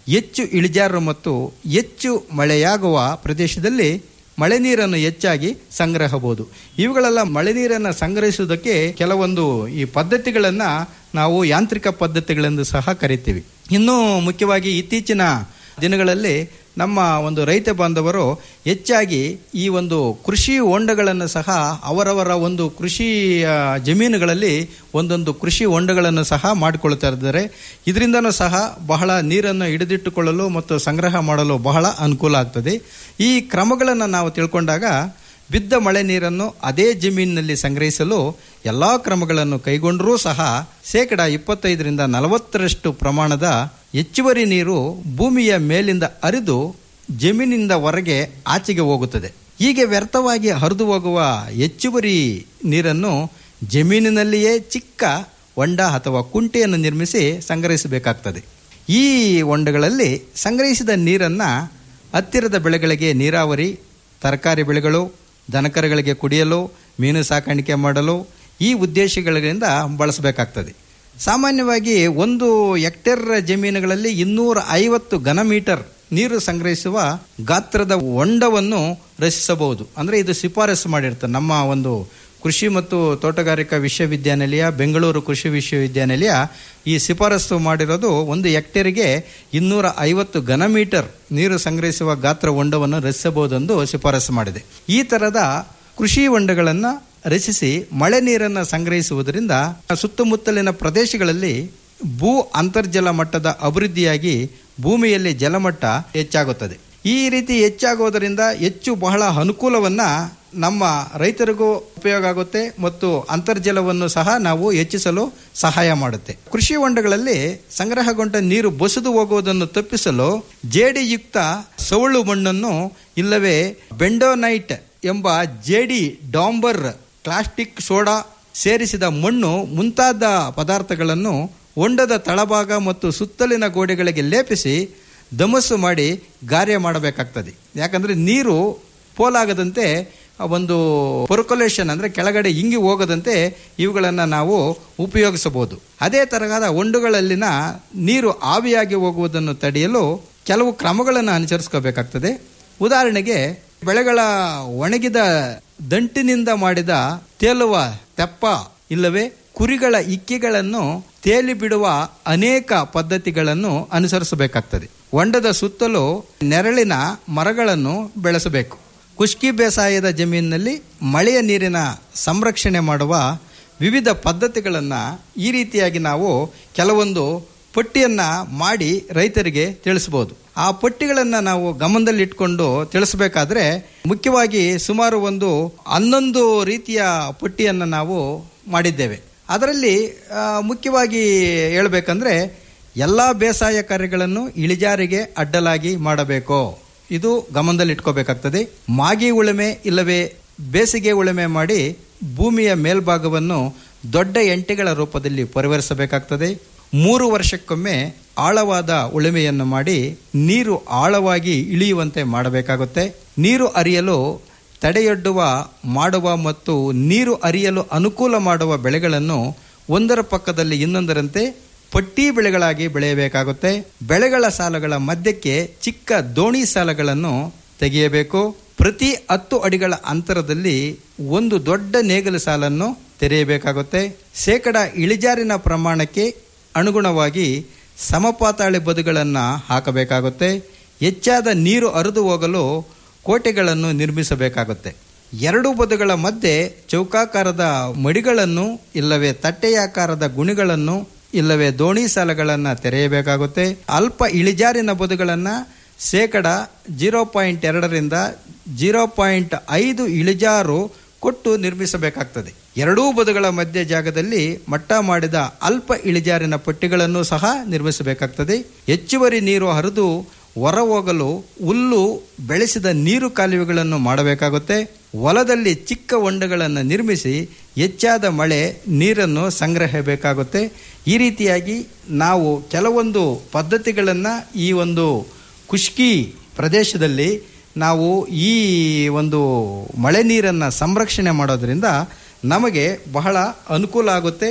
ಹೆಚ್ಚು ಇಳಿಜಾರು ಮತ್ತು ಹೆಚ್ಚು ಮಳೆಯಾಗುವ ಪ್ರದೇಶದಲ್ಲಿ ಮಳೆ ನೀರನ್ನು ಹೆಚ್ಚಾಗಿ ಸಂಗ್ರಹಬಹುದು ಇವುಗಳೆಲ್ಲ ಮಳೆ ನೀರನ್ನು ಸಂಗ್ರಹಿಸುವುದಕ್ಕೆ ಕೆಲವೊಂದು ಈ ಪದ್ಧತಿಗಳನ್ನು ನಾವು ಯಾಂತ್ರಿಕ ಪದ್ಧತಿಗಳೆಂದು ಸಹ ಕರಿತೀವಿ ಇನ್ನೂ ಮುಖ್ಯವಾಗಿ ಇತ್ತೀಚಿನ ದಿನಗಳಲ್ಲಿ ನಮ್ಮ ಒಂದು ರೈತ ಬಾಂಧವರು ಹೆಚ್ಚಾಗಿ ಈ ಒಂದು ಕೃಷಿ ಹೊಂಡಗಳನ್ನು ಸಹ ಅವರವರ ಒಂದು ಕೃಷಿ ಆ, ಜಮೀನುಗಳಲ್ಲಿ ಒಂದೊಂದು ಕೃಷಿ ಹೊಂಡಗಳನ್ನು ಸಹ ಮಾಡಿಕೊಳ್ತಾ ಇದ್ದಾರೆ ಇದರಿಂದನೂ ಸಹ ಬಹಳ ನೀರನ್ನು ಹಿಡಿದಿಟ್ಟುಕೊಳ್ಳಲು ಮತ್ತು ಸಂಗ್ರಹ ಮಾಡಲು ಬಹಳ ಅನುಕೂಲ ಆಗ್ತದೆ ಈ ಕ್ರಮಗಳನ್ನು ನಾವು ತಿಳ್ಕೊಂಡಾಗ ಬಿದ್ದ ಮಳೆ ನೀರನ್ನು ಅದೇ ಜಮೀನಿನಲ್ಲಿ ಸಂಗ್ರಹಿಸಲು ಎಲ್ಲ ಕ್ರಮಗಳನ್ನು ಕೈಗೊಂಡರೂ ಸಹ ಶೇಕಡ ಇಪ್ಪತ್ತೈದರಿಂದ ನಲವತ್ತರಷ್ಟು ಪ್ರಮಾಣದ ಹೆಚ್ಚುವರಿ ನೀರು ಭೂಮಿಯ ಮೇಲಿಂದ ಹರಿದು ಜಮೀನಿಂದ ಹೊರಗೆ ಆಚೆಗೆ ಹೋಗುತ್ತದೆ ಹೀಗೆ ವ್ಯರ್ಥವಾಗಿ ಹರಿದು ಹೋಗುವ ಹೆಚ್ಚುವರಿ ನೀರನ್ನು ಜಮೀನಿನಲ್ಲಿಯೇ ಚಿಕ್ಕ ಹೊಂಡ ಅಥವಾ ಕುಂಟೆಯನ್ನು ನಿರ್ಮಿಸಿ ಸಂಗ್ರಹಿಸಬೇಕಾಗ್ತದೆ ಈ ಹೊಂಡಗಳಲ್ಲಿ ಸಂಗ್ರಹಿಸಿದ ನೀರನ್ನು ಹತ್ತಿರದ ಬೆಳೆಗಳಿಗೆ ನೀರಾವರಿ ತರಕಾರಿ ಬೆಳೆಗಳು ದನಕರುಗಳಿಗೆ ಕುಡಿಯಲು ಮೀನು ಸಾಕಾಣಿಕೆ ಮಾಡಲು ಈ ಉದ್ದೇಶಗಳಿಂದ ಬಳಸಬೇಕಾಗ್ತದೆ ಸಾಮಾನ್ಯವಾಗಿ ಒಂದು ಹೆಕ್ಟೇರ್ ಜಮೀನುಗಳಲ್ಲಿ ಇನ್ನೂರ ಐವತ್ತು ಘನ ಮೀಟರ್ ನೀರು ಸಂಗ್ರಹಿಸುವ ಗಾತ್ರದ ಹೊಂಡವನ್ನು ರಚಿಸಬಹುದು ಅಂದರೆ ಇದು ಶಿಫಾರಸು ಮಾಡಿರ್ತದೆ ನಮ್ಮ ಒಂದು ಕೃಷಿ ಮತ್ತು ತೋಟಗಾರಿಕಾ ವಿಶ್ವವಿದ್ಯಾನಿಲಯ ಬೆಂಗಳೂರು ಕೃಷಿ ವಿಶ್ವವಿದ್ಯಾನಿಲಯ ಈ ಶಿಫಾರಸು ಮಾಡಿರೋದು ಒಂದು ಹೆಕ್ಟೇರಿಗೆ ಇನ್ನೂರ ಐವತ್ತು ಘನ ಮೀಟರ್ ನೀರು ಸಂಗ್ರಹಿಸುವ ಗಾತ್ರ ಹೊಂಡವನ್ನು ರಚಿಸಬಹುದೆಂದು ಶಿಫಾರಸು ಮಾಡಿದೆ ಈ ಥರದ ಕೃಷಿ ಹೊಂಡಗಳನ್ನು ರಚಿಸಿ ಮಳೆ ನೀರನ್ನು ಸಂಗ್ರಹಿಸುವುದರಿಂದ ಸುತ್ತಮುತ್ತಲಿನ ಪ್ರದೇಶಗಳಲ್ಲಿ ಭೂ ಅಂತರ್ಜಲ ಮಟ್ಟದ ಅಭಿವೃದ್ಧಿಯಾಗಿ ಭೂಮಿಯಲ್ಲಿ ಜಲಮಟ್ಟ ಹೆಚ್ಚಾಗುತ್ತದೆ ಈ ರೀತಿ ಹೆಚ್ಚಾಗೋದರಿಂದ ಹೆಚ್ಚು ಬಹಳ ಅನುಕೂಲವನ್ನ ನಮ್ಮ ರೈತರಿಗೂ ಉಪಯೋಗ ಆಗುತ್ತೆ ಮತ್ತು ಅಂತರ್ಜಲವನ್ನು ಸಹ ನಾವು ಹೆಚ್ಚಿಸಲು ಸಹಾಯ ಮಾಡುತ್ತೆ ಕೃಷಿ ಹೊಂಡಗಳಲ್ಲಿ ಸಂಗ್ರಹಗೊಂಡ ನೀರು ಬಸಿದು ಹೋಗುವುದನ್ನು ತಪ್ಪಿಸಲು ಜೇಡಿಯುಕ್ತ ಸವಳು ಮಣ್ಣನ್ನು ಇಲ್ಲವೇ ಬೆಂಡೋನೈಟ್ ಎಂಬ ಜೇಡಿ ಡಾಂಬರ್ ಪ್ಲಾಸ್ಟಿಕ್ ಸೋಡಾ ಸೇರಿಸಿದ ಮಣ್ಣು ಮುಂತಾದ ಪದಾರ್ಥಗಳನ್ನು ಹೊಂಡದ ತಳಭಾಗ ಮತ್ತು ಸುತ್ತಲಿನ ಗೋಡೆಗಳಿಗೆ ಲೇಪಿಸಿ ದಮಸ್ಸು ಮಾಡಿ ಗಾರ್ಯ ಮಾಡಬೇಕಾಗ್ತದೆ ಯಾಕಂದರೆ ನೀರು ಪೋಲಾಗದಂತೆ ಆ ಒಂದು ಪೊರ್ಕೊಲೇಷನ್ ಅಂದರೆ ಕೆಳಗಡೆ ಇಂಗಿ ಹೋಗದಂತೆ ಇವುಗಳನ್ನು ನಾವು ಉಪಯೋಗಿಸಬಹುದು ಅದೇ ತರಹದ ಹೊಂಡುಗಳಲ್ಲಿನ ನೀರು ಆವಿಯಾಗಿ ಹೋಗುವುದನ್ನು ತಡೆಯಲು ಕೆಲವು ಕ್ರಮಗಳನ್ನು ಅನುಸರಿಸ್ಕೋಬೇಕಾಗ್ತದೆ ಉದಾಹರಣೆಗೆ ಬೆಳೆಗಳ ಒಣಗಿದ ದಂಟಿನಿಂದ ಮಾಡಿದ ತೇಲುವ ತೆಪ್ಪ ಇಲ್ಲವೇ ಕುರಿಗಳ ಇಕ್ಕಿಗಳನ್ನು ತೇಲಿ ಬಿಡುವ ಅನೇಕ ಪದ್ಧತಿಗಳನ್ನು ಅನುಸರಿಸಬೇಕಾಗ್ತದೆ ಹೊಂಡದ ಸುತ್ತಲೂ ನೆರಳಿನ ಮರಗಳನ್ನು ಬೆಳೆಸಬೇಕು ಕುಷ್ಕಿ ಬೇಸಾಯದ ಜಮೀನಿನಲ್ಲಿ ಮಳೆಯ ನೀರಿನ ಸಂರಕ್ಷಣೆ ಮಾಡುವ ವಿವಿಧ ಪದ್ಧತಿಗಳನ್ನು ಈ ರೀತಿಯಾಗಿ ನಾವು ಕೆಲವೊಂದು ಪಟ್ಟಿಯನ್ನು ಮಾಡಿ ರೈತರಿಗೆ ತಿಳಿಸ್ಬೋದು ಆ ಪಟ್ಟಿಗಳನ್ನು ನಾವು ಗಮನದಲ್ಲಿಟ್ಕೊಂಡು ತಿಳಿಸಬೇಕಾದ್ರೆ ಮುಖ್ಯವಾಗಿ ಸುಮಾರು ಒಂದು ಹನ್ನೊಂದು ರೀತಿಯ ಪಟ್ಟಿಯನ್ನು ನಾವು ಮಾಡಿದ್ದೇವೆ ಅದರಲ್ಲಿ ಆ, ಮುಖ್ಯವಾಗಿ ಹೇಳಬೇಕಂದ್ರೆ ಎಲ್ಲ ಬೇಸಾಯ ಕಾರ್ಯಗಳನ್ನು ಇಳಿಜಾರಿಗೆ ಅಡ್ಡಲಾಗಿ ಮಾಡಬೇಕು ಇದು ಗಮನದಲ್ಲಿಟ್ಕೋಬೇಕಾಗ್ತದೆ ಮಾಗಿ ಉಳುಮೆ ಇಲ್ಲವೇ ಬೇಸಿಗೆ ಉಳುಮೆ ಮಾಡಿ ಭೂಮಿಯ ಮೇಲ್ಭಾಗವನ್ನು ದೊಡ್ಡ ಎಂಟೆಗಳ ರೂಪದಲ್ಲಿ ಪರಿವರಿಸಬೇಕಾಗ್ತದೆ ಮೂರು ವರ್ಷಕ್ಕೊಮ್ಮೆ ಆಳವಾದ ಉಳುಮೆಯನ್ನು ಮಾಡಿ ನೀರು ಆಳವಾಗಿ ಇಳಿಯುವಂತೆ ಮಾಡಬೇಕಾಗುತ್ತೆ ನೀರು ಹರಿಯಲು ತಡೆಯೊಡ್ಡುವ ಮಾಡುವ ಮತ್ತು ನೀರು ಹರಿಯಲು ಅನುಕೂಲ ಮಾಡುವ ಬೆಳೆಗಳನ್ನು ಒಂದರ ಪಕ್ಕದಲ್ಲಿ ಇನ್ನೊಂದರಂತೆ ಪಟ್ಟಿ ಬೆಳೆಗಳಾಗಿ ಬೆಳೆಯಬೇಕಾಗುತ್ತೆ ಬೆಳೆಗಳ ಸಾಲುಗಳ ಮಧ್ಯಕ್ಕೆ ಚಿಕ್ಕ ದೋಣಿ ಸಾಲಗಳನ್ನು ತೆಗೆಯಬೇಕು ಪ್ರತಿ ಹತ್ತು ಅಡಿಗಳ ಅಂತರದಲ್ಲಿ ಒಂದು ದೊಡ್ಡ ನೇಗಿಲು ಸಾಲನ್ನು ತೆರೆಯಬೇಕಾಗುತ್ತೆ ಶೇಕಡ ಇಳಿಜಾರಿನ ಪ್ರಮಾಣಕ್ಕೆ ಅನುಗುಣವಾಗಿ ಸಮಪಾತಾಳಿ ಬದುಗಳನ್ನು ಹಾಕಬೇಕಾಗುತ್ತೆ ಹೆಚ್ಚಾದ ನೀರು ಹರಿದು ಹೋಗಲು ಕೋಟೆಗಳನ್ನು ನಿರ್ಮಿಸಬೇಕಾಗುತ್ತೆ ಎರಡು ಬದುಗಳ ಮಧ್ಯೆ ಚೌಕಾಕಾರದ ಮಡಿಗಳನ್ನು ಇಲ್ಲವೇ ತಟ್ಟೆಯಾಕಾರದ ಗುಣಿಗಳನ್ನು ಇಲ್ಲವೇ ದೋಣಿ ಸಾಲಗಳನ್ನು ತೆರೆಯಬೇಕಾಗುತ್ತೆ ಅಲ್ಪ ಇಳಿಜಾರಿನ ಬದುಗಳನ್ನು ಶೇಕಡ ಜೀರೋ ಪಾಯಿಂಟ್ ಎರಡರಿಂದ ಜೀರೋ ಪಾಯಿಂಟ್ ಐದು ಇಳಿಜಾರು ಕೊಟ್ಟು ನಿರ್ಮಿಸಬೇಕಾಗ್ತದೆ ಎರಡೂ ಬದುಗಳ ಮಧ್ಯ ಜಾಗದಲ್ಲಿ ಮಟ್ಟ ಮಾಡಿದ ಅಲ್ಪ ಇಳಿಜಾರಿನ ಪಟ್ಟಿಗಳನ್ನು ಸಹ ನಿರ್ಮಿಸಬೇಕಾಗ್ತದೆ ಹೆಚ್ಚುವರಿ ನೀರು ಹರಿದು ಹೊರ ಹೋಗಲು ಹುಲ್ಲು ಬೆಳೆಸಿದ ನೀರು ಕಾಲುವೆಗಳನ್ನು ಮಾಡಬೇಕಾಗುತ್ತೆ ಹೊಲದಲ್ಲಿ ಚಿಕ್ಕ ಹೊಂಡಗಳನ್ನು ನಿರ್ಮಿಸಿ ಹೆಚ್ಚಾದ ಮಳೆ ನೀರನ್ನು ಸಂಗ್ರಹಿಸಬೇಕಾಗುತ್ತೆ ಈ ರೀತಿಯಾಗಿ ನಾವು ಕೆಲವೊಂದು ಪದ್ಧತಿಗಳನ್ನು ಈ ಒಂದು ಖುಷ್ಕಿ ಪ್ರದೇಶದಲ್ಲಿ ನಾವು ಈ ಒಂದು ಮಳೆ ನೀರನ್ನು ಸಂರಕ್ಷಣೆ ಮಾಡೋದ್ರಿಂದ ನಮಗೆ ಬಹಳ ಅನುಕೂಲ ಆಗುತ್ತೆ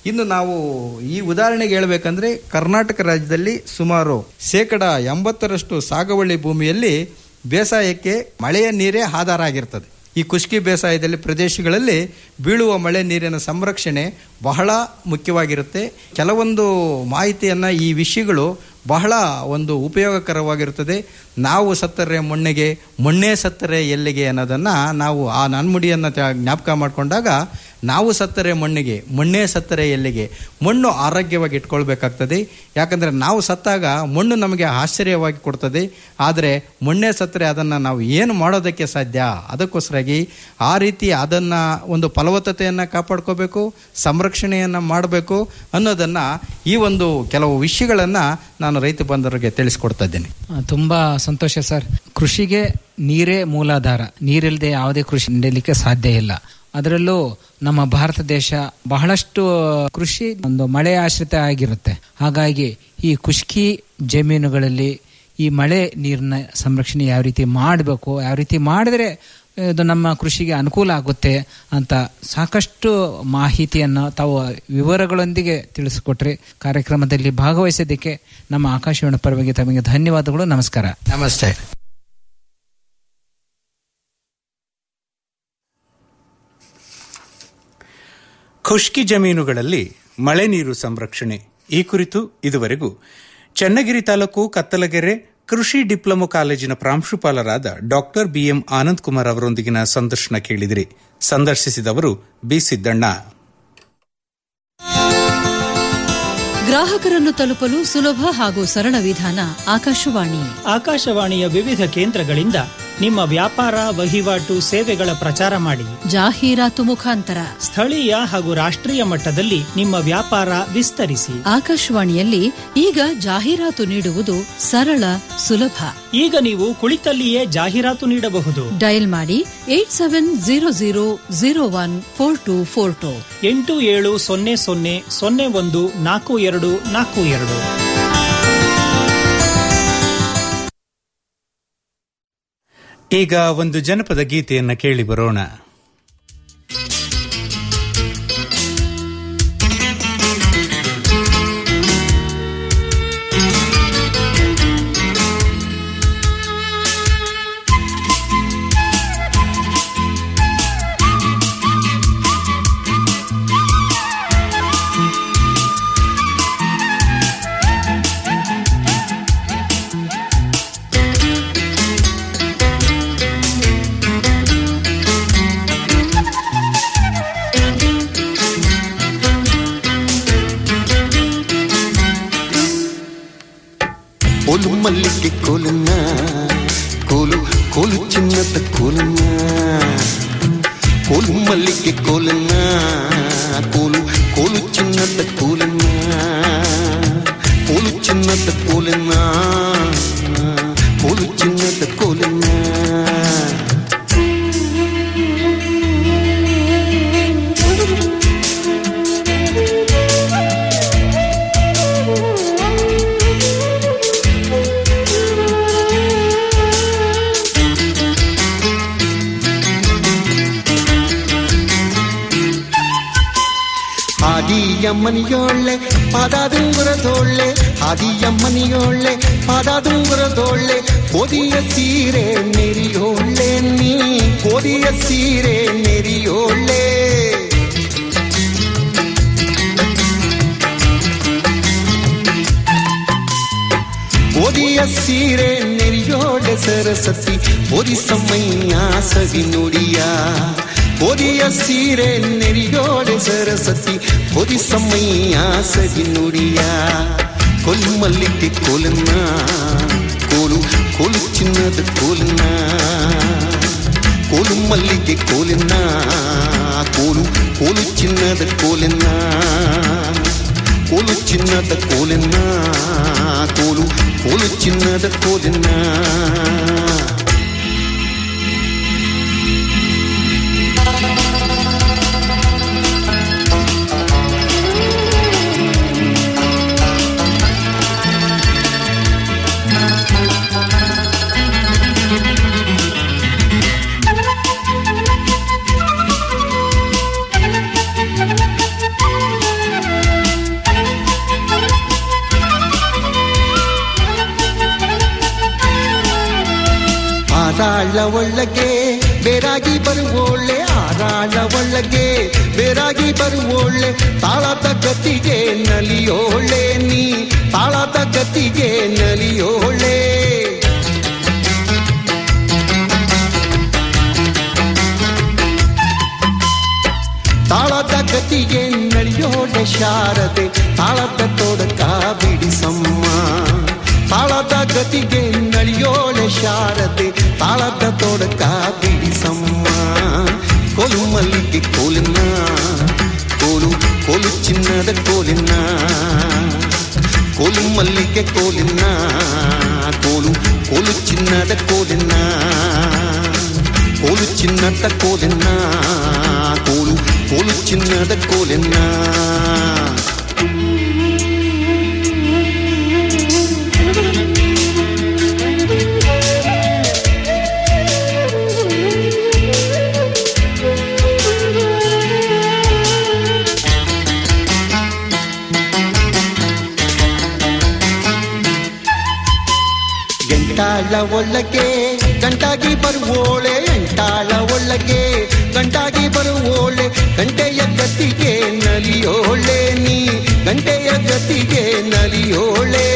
ಇನ್ನು ನಾವು ಈ ಉದಾಹರಣೆಗೆ ಹೇಳ್ಬೇಕಂದ್ರೆ ಕರ್ನಾಟಕ ರಾಜ್ಯದಲ್ಲಿ ಸುಮಾರು ಶೇಕಡ ಎಂಬತ್ತರಷ್ಟು ಸಾಗುವಳಿ ಭೂಮಿಯಲ್ಲಿ ಬೇಸಾಯಕ್ಕೆ ಮಳೆಯ ನೀರೇ ಆಧಾರ ಆಗಿರ್ತದೆ ಈ ಕುಷ್ಕಿ ಬೇಸಾಯದಲ್ಲಿ ಪ್ರದೇಶಗಳಲ್ಲಿ ಬೀಳುವ ಮಳೆ ನೀರಿನ ಸಂರಕ್ಷಣೆ ಬಹಳ ಮುಖ್ಯವಾಗಿರುತ್ತೆ ಕೆಲವೊಂದು ಮಾಹಿತಿಯನ್ನು ಈ ವಿಷಯಗಳು ಬಹಳ ಒಂದು ಉಪಯೋಗಕರವಾಗಿರುತ್ತದೆ ನಾವು ಸತ್ತರೆ ಮಣ್ಣಿಗೆ ಮಣ್ಣೇ ಸತ್ತರೆ ಎಲ್ಲಿಗೆ ಅನ್ನೋದನ್ನು ನಾವು ಆ ನನ್ಮುಡಿಯನ್ನು ಜ್ಞಾಪಕ ಮಾಡಿಕೊಂಡಾಗ ನಾವು ಸತ್ತರೆ ಮಣ್ಣಿಗೆ ಮಣ್ಣೇ ಸತ್ತರೆ ಎಲ್ಲಿಗೆ ಮಣ್ಣು ಆರೋಗ್ಯವಾಗಿ ಇಟ್ಕೊಳ್ಬೇಕಾಗ್ತದೆ ಯಾಕಂದರೆ ನಾವು ಸತ್ತಾಗ ಮಣ್ಣು ನಮಗೆ ಆಶ್ಚರ್ಯವಾಗಿ ಕೊಡ್ತದೆ ಆದರೆ ಮಣ್ಣೇ ಸತ್ತರೆ ಅದನ್ನು ನಾವು ಏನು ಮಾಡೋದಕ್ಕೆ ಸಾಧ್ಯ ಅದಕ್ಕೋಸ್ಕರಾಗಿ ಆ ರೀತಿ ಅದನ್ನು ಒಂದು ಫಲವತ್ತತೆಯನ್ನು ಕಾಪಾಡ್ಕೋಬೇಕು ಸಂರಕ್ಷಣೆಯನ್ನು ಮಾಡಬೇಕು ಅನ್ನೋದನ್ನು ಈ ಒಂದು ಕೆಲವು ವಿಷಯಗಳನ್ನು ನಾನು ರೈತ ಬಂಧುವರಿಗೆ ತಿಳಿಸ್ಕೊಡ್ತಾ ಇದ್ದೇನೆ ಆ, ತುಂಬಾ ಸಂತೋಷ ಸರ್ ಕೃಷಿಗೆ ನೀರೇ ಮೂಲಾಧಾರ ನೀರಿಲ್ಲದೆ ಯಾವುದೇ ಕೃಷಿ ನಡೆಯಲಿಕ್ಕೆ ಸಾಧ್ಯ ಇಲ್ಲ ಅದರಲ್ಲೂ ನಮ್ಮ ಭಾರತ ದೇಶ ಬಹಳಷ್ಟು ಕೃಷಿ ಒಂದು ಮಳೆ ಆಶ್ರಿತ ಆಗಿರುತ್ತೆ ಹಾಗಾಗಿ ಈ ಖುಷ್ಕಿ ಜಮೀನುಗಳಲ್ಲಿ ಈ ಮಳೆ ನೀರಿನ ಸಂರಕ್ಷಣೆ ಯಾವ ರೀತಿ ಮಾಡಬೇಕು ಯಾವ ರೀತಿ ಮಾಡಿದ್ರೆ ಇದು ನಮ್ಮ ಕೃಷಿಗೆ ಅನುಕೂಲ ಆಗುತ್ತೆ ಅಂತ ಸಾಕಷ್ಟು ಮಾಹಿತಿಯನ್ನು ತಾವು ವಿವರಗಳೊಂದಿಗೆ ತಿಳಿಸಿಕೊಟ್ರಿ ಕಾರ್ಯಕ್ರಮದಲ್ಲಿ ಭಾಗವಹಿಸಿದ್ದಕ್ಕೆ ನಮ್ಮ ಆಕಾಶವಾಣಿ ಪರವಾಗಿ ತಮಗೆ ಧನ್ಯವಾದಗಳು ನಮಸ್ಕಾರ ನಮಸ್ತೆ ಖುಷ್ಕಿ ಜಮೀನುಗಳಲ್ಲಿ ಮಳೆ ನೀರು ಸಂರಕ್ಷಣೆ ಈ ಕುರಿತು ಇದುವರೆಗೂ ಚನ್ನಗಿರಿ ತಾಲೂಕು ಕತ್ತಲಗೆರೆ ಕೃಷಿ ಡಿಪ್ಲೊಮೊ ಕಾಲೇಜಿನ ಪ್ರಾಂಶುಪಾಲರಾದ ಡಾಕ್ಟರ್ ಬಿಎಂ ಆನಂದ್ ಕುಮಾರ್ ಅವರೊಂದಿಗಿನ ಸಂದರ್ಶನ ಕೇಳಿದಿರಿ ಸಂದರ್ಶಿಸಿದವರು ಬಿ ಸಿದ್ದಣ್ಣ ಗ್ರಾಹಕರನ್ನು ತಲುಪಲು ಸುಲಭ ಹಾಗೂ ಸರಳ ವಿಧಾನ ಆಕಾಶವಾಣಿ ಆಕಾಶವಾಣಿಯ ವಿವಿಧ ಕೇಂದ್ರಗಳಿಂದ ನಿಮ್ಮ ವ್ಯಾಪಾರ ವಹಿವಾಟು ಸೇವೆಗಳ ಪ್ರಚಾರ ಮಾಡಿ ಜಾಹೀರಾತು ಮುಖಾಂತರ ಸ್ಥಳೀಯ ಹಾಗೂ ರಾಷ್ಟ್ರೀಯ ಮಟ್ಟದಲ್ಲಿ ನಿಮ್ಮ ವ್ಯಾಪಾರ ವಿಸ್ತರಿಸಿ ಆಕಾಶವಾಣಿಯಲ್ಲಿ ಈಗ ಜಾಹೀರಾತು ನೀಡುವುದು ಸರಳ ಸುಲಭ ಈಗ ನೀವು ಕುಳಿತಲ್ಲಿಯೇ ಜಾಹೀರಾತು ನೀಡಬಹುದು ಡಯಲ್ ಮಾಡಿ eight seven zero zero zero one four two four two ಎಂಟು ಏಳು ಸೊನ್ನೆ ಸೊನ್ನೆ ಸೊನ್ನೆ ಒಂದು ನಾಲ್ಕು ಎರಡು ನಾಲ್ಕು ಎರಡು ಈಗ ಒಂದು ಜನಪದ ಗೀತೆಯನ್ನ ಕೇಳಿ ಬರೋಣ ಕೋಲು ಮಲ್ಲಿಗೆ ಕೋಲನ್ನ ಕೋಲು ಕೋಲು ಚಿನ್ನದ ಕೋಲನ್ನ ಕೋಲು ಮಲ್ಲಿಗೆ ಕೋಲನ್ನ ಕೋಲು ಕೋಲು ಚಿನ್ನದ ಕೋಲನ್ನ ಕೋಲು ಚಿನ್ನದ ಕೋಲನ್ನ ಕೋಲು ಚಿನ್ನದ ಕೋಲನ್ನ ಆದಿಯಮ್ಮನಿಯೋಳ್ಳೆ ಪಾದಾದುಂಗುರದೋಳ್ಳೆ ಆದಿಯಮ್ಮನಿಯೋಳ್ಳೆ ಪಾದಾದುಂಗುರದೋಳ್ಳೆ ಕೋದಿಯ ಸೀರೆ ನೆರಿಯೋಳ್ಳೆ ನೀ ಕೋದಿಯ ಸೀರೆ ನೆರಿಯೋಳ್ಳೆ ಓದಿಯ ಸೀರೆ ನೆರಿಯೋಳೆ ಸರಸ್ವತಿ ಓದಿ ಸಮ್ಮಯ್ಯ ಸವಿ ನುಡಿಯ ಓದಿಯ ಸೀರೆ ನೆರಿಯೋಳೆ ಸರಸ್ವತಿ ಓದಿ ಸಮ್ಮಯ್ಯ ಸವಿ ನುಡಿಯ ಕೊಲ್ಲು ಮಲ್ಲಿಗೆ ಕೋಲನ್ನ ಕೋಲು ಕೋಲು ಚಿನ್ನದ ಕೋಲನ್ನ ಕೋಲು ಮಲ್ಲಿಗೆ ಕೋಲನ್ನ ಕೋಲು ಕೋಲು ಚಿನ್ನದ ಕೋಲನ್ನ ಕೋಲು ಚಿನ್ನದ ಕೋಲನ್ನ ಕೋಲು ಕೋಲು ಚಿನ್ನದ ಕೋಲನ್ನ ಒಳಗೆ ಬೇರಾಗಿ ಬರುವೋಳೆ ಆರಾಳ ಒಳಗೆ ಬೇರಾಗಿ ಬರುವೋಳೆ ತಾಳದ ಗತಿಗೆ ನಲಿಯೋಳೆ ನೀ ತಾಳದ ಗತಿಗೆ ನಲಿಯೋಳೆ ತಾಳದ ಗತಿಗೆ ನಲಿಯೋಳೆ ಶಾರದೆ ತಾಳದ ತೋಡಕ ಬಿಡಿಸಮ್ಮ ತಾಳದ ಗತಿಗೆ ನಳಿಯೋಳೆ ಶಾರದೆ ತಾಳದ ತೋಡಕ ಬಿಡಿಸಮ್ಮ ಕೋಲು ಮಲ್ಲಿಗೆ ಕೋಲಿನ ಕೋಲು ಕೋಲು ಚಿನ್ನದ ಕೋಲಿನ ಕೋಲು ಮಲ್ಲಿಗೆ ಕೋಲಿನ ಕೋಲು ಕೋಲು ಚಿನ್ನದ ಕೋಲಿನ ಕೋಲು ಚಿನ್ನದ ಕೋಲಿನ ಕೋಲು ಕೋಲು ಚಿನ್ನದ ಕೋಲಿನ ಗಂಟಾಳ ಒಳಗೆ ಗಂಟಾಗಿ ಬರುವೋಳೆ ಎಂಟಾಳ ಒಳಗೆ ಗಂಟಾಗಿ ಬರುವೋಳೆ ಗಂಟೆಯ ಗತಿಗೆ ನಲಿಯೋಳೆ ನೀ ಗಂಟೆಯ ಗತಿಗೆ ನಲಿಯೋಳೆ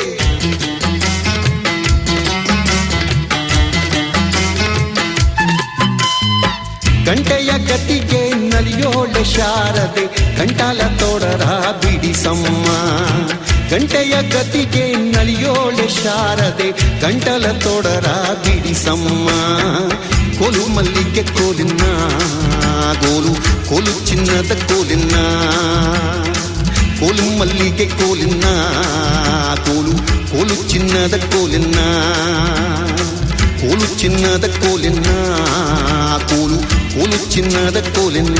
ಗಂಟೆಯ ಗತಿಗೆ ನಲಿಯೋಳೆ ಶಾರದೆ ಗಂಟಾಲ ತೋಡರ ಬಿಡಿಸಮ್ಮ ಗಂಟೆಯ ಗತಿಗೆ ನಲಿಯೋಳೆ ಶಾರದೆ ಗಂಟಲ ತೋಡರ ಬಿಡಿಸಮ್ಮ ಕೋಲು ಮಲ್ಲಿಗೆ ಕೋಲಿನ ಗೋಲು ಕೋಲು ಚಿನ್ನದ ಕೋಲಿನ ಕೋಲು ಮಲ್ಲಿಗೆ ಕೋಲಿನ ಕೋಲು ಕೋಲು ಚಿನ್ನದ ಕೋಲಿನ ಕೋಲು ಚಿನ್ನದ ಕೋಲಿನ ಕೋಲು ಕೋಲು ಚಿನ್ನದ ಕೋಲಿನ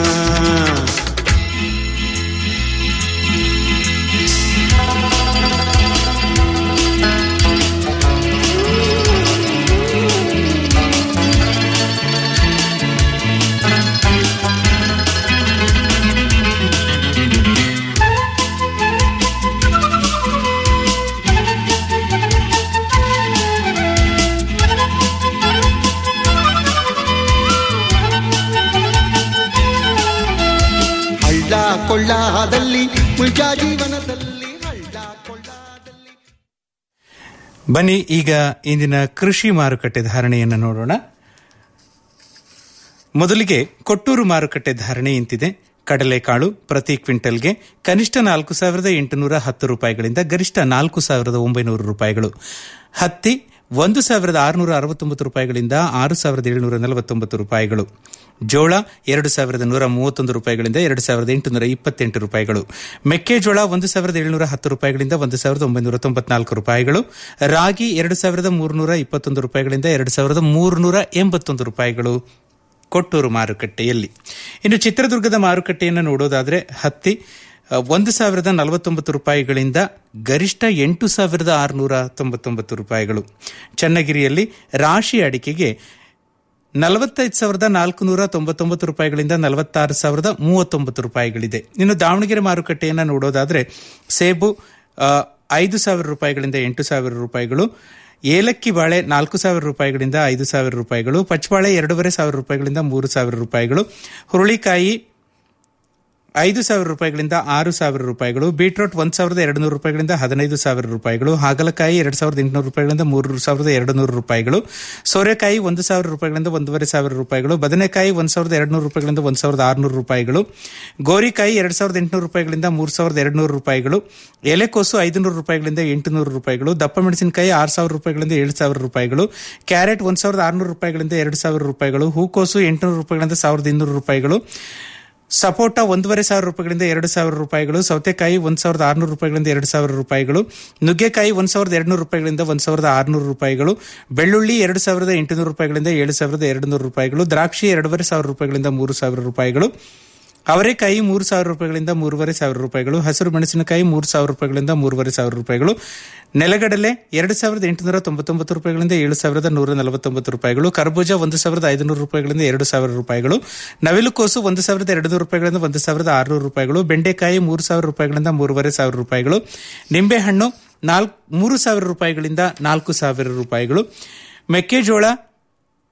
ಹಳ್ಳ ಕೊಳ್ಳಾದಲ್ಲಿ ಮುಳ್ಜಾ ಜೀವನದಲ್ಲಿ ಬನ್ನಿ ಈಗ ಇಂದಿನ ಕೃಷಿ ಮಾರುಕಟ್ಟೆ ಧಾರಣೆಯನ್ನು ನೋಡೋಣ ಮೊದಲಿಗೆ ಕೊಟ್ಟೂರು ಮಾರುಕಟ್ಟೆ ಧಾರಣೆ ಇಂತಿದೆ ಕಡಲೆಕಾಳು ಪ್ರತಿ ಕ್ವಿಂಟಲ್ಗೆ ಕನಿಷ್ಠ ನಾಲ್ಕು ಸಾವಿರದ ಎಂಟುನೂರ ಹತ್ತು ರೂಪಾಯಿಗಳಿಂದ ಗರಿಷ್ಠ ನಾಲ್ಕು ಸಾವಿರದ ಒಂಬೈನೂರು ರೂಪಾಯಿಗಳು ಹತ್ತಿ ಒಂದು ಸಾವಿರದ ಆರುನೂರ ಅರವತ್ತೊಂಬತ್ತು ರೂಪಾಯಿಗಳಿಂದ ಆರು ಸಾವಿರದ ಏಳುನೂರ ನಲವತ್ತೊಂಬತ್ತು ರೂಪಾಯಿಗಳು ಜೋಳ ಎರಡು ಸಾವಿರದ ನೂರ ಮೂವತ್ತೊಂದು ರೂಪಾಯಿಗಳಿಂದ ಎರಡು ಸಾವಿರದ ಎಂಟುನೂರ ಇಪ್ಪತ್ತೆಂಟು ರೂಪಾಯಿಗಳು ಮೆಕ್ಕೆಜೋಳ ಒಂದು ಸಾವಿರದ ಏಳುನೂರ ಹತ್ತು ರೂಪಾಯಿಗಳಿಂದ ಒಂದು ಸಾವಿರದ ಒಂಬೈನೂರ ತೊಂಬತ್ನಾಲ್ಕು ರೂಪಾಯಿಗಳು ರಾಗಿ ಎರಡು ಸಾವಿರದ ಮೂರುನೂರ ಇಪ್ಪತ್ತೊಂದು ರೂಪಾಯಿಗಳಿಂದ ಎರಡು ಸಾವಿರದ ಮೂರುನೂರ ಎಂಬತ್ತೊಂದು ರೂಪಾಯಿಗಳು ಕೊಟ್ಟೂರು ಮಾರುಕಟ್ಟೆಯಲ್ಲಿ ಇನ್ನು ಚಿತ್ರದುರ್ಗದ ಮಾರುಕಟ್ಟೆಯನ್ನು ನೋಡೋದಾದ್ರೆ ಹತ್ತಿ ಅ, ಒಂದು ಸಾವಿರದ ನಲವತ್ತೊಂಬತ್ತು ರೂಪಾಯಿಗಳಿಂದ ಗರಿಷ್ಠ ಎಂಟು ಸಾವಿರದ ಆರುನೂರ ತೊಂಬತ್ತೊಂಬತ್ತು ರೂಪಾಯಿಗಳು ಚನ್ನಗಿರಿಯಲ್ಲಿ ರಾಶಿ ಅಡಿಕೆಗೆ ನಲವತ್ತೈದು ಸಾವಿರದ ನಾಲ್ಕುನೂರ ತೊಂಬತ್ತೊಂಬತ್ತು ರೂಪಾಯಿಗಳಿಂದ ನಲವತ್ತಾರು ಸಾವಿರದ ಮೂವತ್ತೊಂಬತ್ತು ರೂಪಾಯಿಗಳಿದೆ ಇನ್ನು ದಾವಣಗೆರೆ ಮಾರುಕಟ್ಟೆಯನ್ನು ನೋಡೋದಾದ್ರೆ ಸೇಬು ಆ, ಐದು ಸಾವಿರ ರೂಪಾಯಿಗಳಿಂದ ಎಂಟು ಸಾವಿರ ರೂಪಾಯಿಗಳು ಏಲಕ್ಕಿ ಬಾಳೆ ನಾಲ್ಕು ಸಾವಿರ ರೂಪಾಯಿಗಳಿಂದ ಐದು ಸಾವಿರ ರೂಪಾಯಿಗಳು ಪಚ್ಚಬಾಳೆ ಎರಡೂವರೆ ಸಾವಿರ ರೂಪಾಯಿಗಳಿಂದ ಮೂರು ಸಾವಿರ ರೂಪಾಯಿಗಳು ಹುರುಳಿಕಾಯಿ ಐದು ಸಾವಿರ ರೂಪಾಯಿಗಳಿಂದ ಆರು ಸಾವಿರ ರೂಪಾಯಿಗಳು ಬೀಟ್ರೋಟ್ ಒಂದು ಸಾವಿರದ ಎರಡು ನೂರು ರೂಪಾಯಿಗಳಿಂದ ಹದಿನೈದು ಸಾವಿರ ರೂಪಾಯಿಗಳು ಹಾಗಲಕಾಯಿ ಎರಡು ಸಾವಿರದ ಎಂಟುನೂರು ರೂಪಾಯಿಗಳಿಂದ ಮೂರು ಸಾವಿರದ ಎರಡು ನೂರು ರೂಪಾಯಿಗಳು ಸೋರೆಕಾಯಿ ಒಂದು ಸಾವಿರ ರೂಪಾಯಿಗಳಿಂದ ಒಂದೂವರೆ ಸಾವಿರ ರೂಪಾಯಿಗಳು ಬದನೆಕಾಯಿ ಒಂದು ಸಾವಿರದ ಎರಡು ನೂರು ರೂಪಾಯಿಗಳಿಂದ ಒಂದು ಸಾವಿರದ ಆರುನೂರು ರೂಪಾಯಿಗಳು ಗೋರಿಕಾಯಿ ಎರಡು ಸಾವಿರದ ಎಂಟುನೂರು ರೂಪಾಯಿಗಳಿಂದ ಮೂರು ಸಾವಿರದ ಎರಡು ನೂರು ರೂಪಾಯಿಗಳು ಎಲೆಕೋಸು ಐದು ನೂರು ರೂಪಾಯಿಗಳಿಂದ ಎಂಟು ನೂರು ರೂಪಾಯಿಗಳು ದಪ್ಪ ಮೆಣಸಿನಕಾಯಿ ಆರು ಸಾವಿರ ರೂಪಾಯಿಗಳಿಂದ ಏಳು ಸಾವಿರ ರೂಪಾಯಿಗಳು ಕ್ಯಾರೆಟ್ ಒಂದು ಸಾವಿರದ ಆರುನೂರು ರೂಪಾಯಿಗಳಿಂದ ಎರಡು ಸಾವಿರ ರೂಪಾಯಿಗಳು ಹೂಕೋಸು ಎಂಟುನೂರು ರೂಪಾಯಿಗಳಿಂದ ಸಾವಿರದ ಇನ್ನೂರು ರೂಪಾಯಿಗಳು ಸಪೋಟ ಒಂದೂವರೆ ಸಾವಿರ ರೂಪಾಯಿಗಳಿಂದ ಎರಡು ಸಾವಿರ ರೂಪಾಯಿಗಳು ಸೌತೆಕಾಯಿ ಒಂದು ಸಾವಿರದ ಆರುನೂರು ರೂಪಾಯಿಗಳಿಂದ ಎರಡು ಸಾವಿರ ರೂಪಾಯಿಗಳು ನುಗ್ಗೆಕಾಯಿ ಒಂದು ಸಾವಿರದ ಎರಡುನೂರು ರೂಪಾಯಿಗಳಿಂದ ಒಂದು ಸಾವಿರದ ಆರುನೂರು ರೂಪಾಯಿಗಳು ಬೆಳ್ಳುಳ್ಳಿ ಎರಡು ಸಾವಿರದ ಎಂಟುನೂರು ರೂಪಾಯಿಗಳಿಂದ ಏಳು ಸಾವಿರದ ಎರಡು ನೂರು ರೂಪಾಯಿಗಳು ದ್ರಾಕ್ಷಿ ಎರಡೂವರೆ ಸಾವಿರ ರೂಪಾಯಿಗಳಿಂದ ಮೂರು ಸಾವಿರ ರೂಪಾಯಿಗಳು ಅವರೆಕಾಯಿ ಮೂರು ಸಾವಿರ ರೂಪಾಯಿಗಳಿಂದ ಮೂರುವರೆ ಸಾವಿರ ರೂಪಾಯಿಗಳು ಹಸಿರು ಮೆಣಸಿನಕಾಯಿ ಮೂರು ಸಾವಿರ ರೂಪಾಯಿಗಳಿಂದ ಮೂರುವರೆ ಸಾವಿರ ರೂಪಾಯಿಗಳು ನೆಲಗಡಲೆ ಎರಡು ಸಾವಿರದ ಎಂಟುನೂರ ತೊಂಬತ್ತೊಂಬತ್ತು ರೂಪಾಯಿಗಳಿಂದ ಏಳು ಸಾವಿರದ ನೂರ ನಲವತ್ತೊಂಬತ್ತು ರೂಪಾಯಿಗಳು ಕರ್ಬೂಜ ಒಂದು ಸಾವಿರದ ಐದುನೂರು ರೂಪಾಯಿಗಳಿಂದ ಎರಡು ಸಾವಿರ ರೂಪಾಯಿಗಳು ನವಿಲುಕೋಸು ಒಂದು ಸಾವಿರದ ಎರಡು ನೂರು ರೂಪಾಯಿಗಳಿಂದ ಒಂದು ಸಾವಿರದ ಆರುನೂರು ರೂಪಾಯಿಗಳು ಬೆಂಡೆಕಾಯಿ ಮೂರು ಸಾವಿರ ರೂಪಾಯಿಗಳಿಂದ ಮೂರುವರೆ ಸಾವಿರ ರೂಪಾಯಿಗಳು ನಿಂಬೆಹಣ್ಣು ನಾಲ್ಕು ಮೂರು ಸಾವಿರ ರೂಪಾಯಿಗಳಿಂದ ನಾಲ್ಕು ಸಾವಿರ ರೂಪಾಯಿಗಳು ಮೆಕ್ಕೆಜೋಳ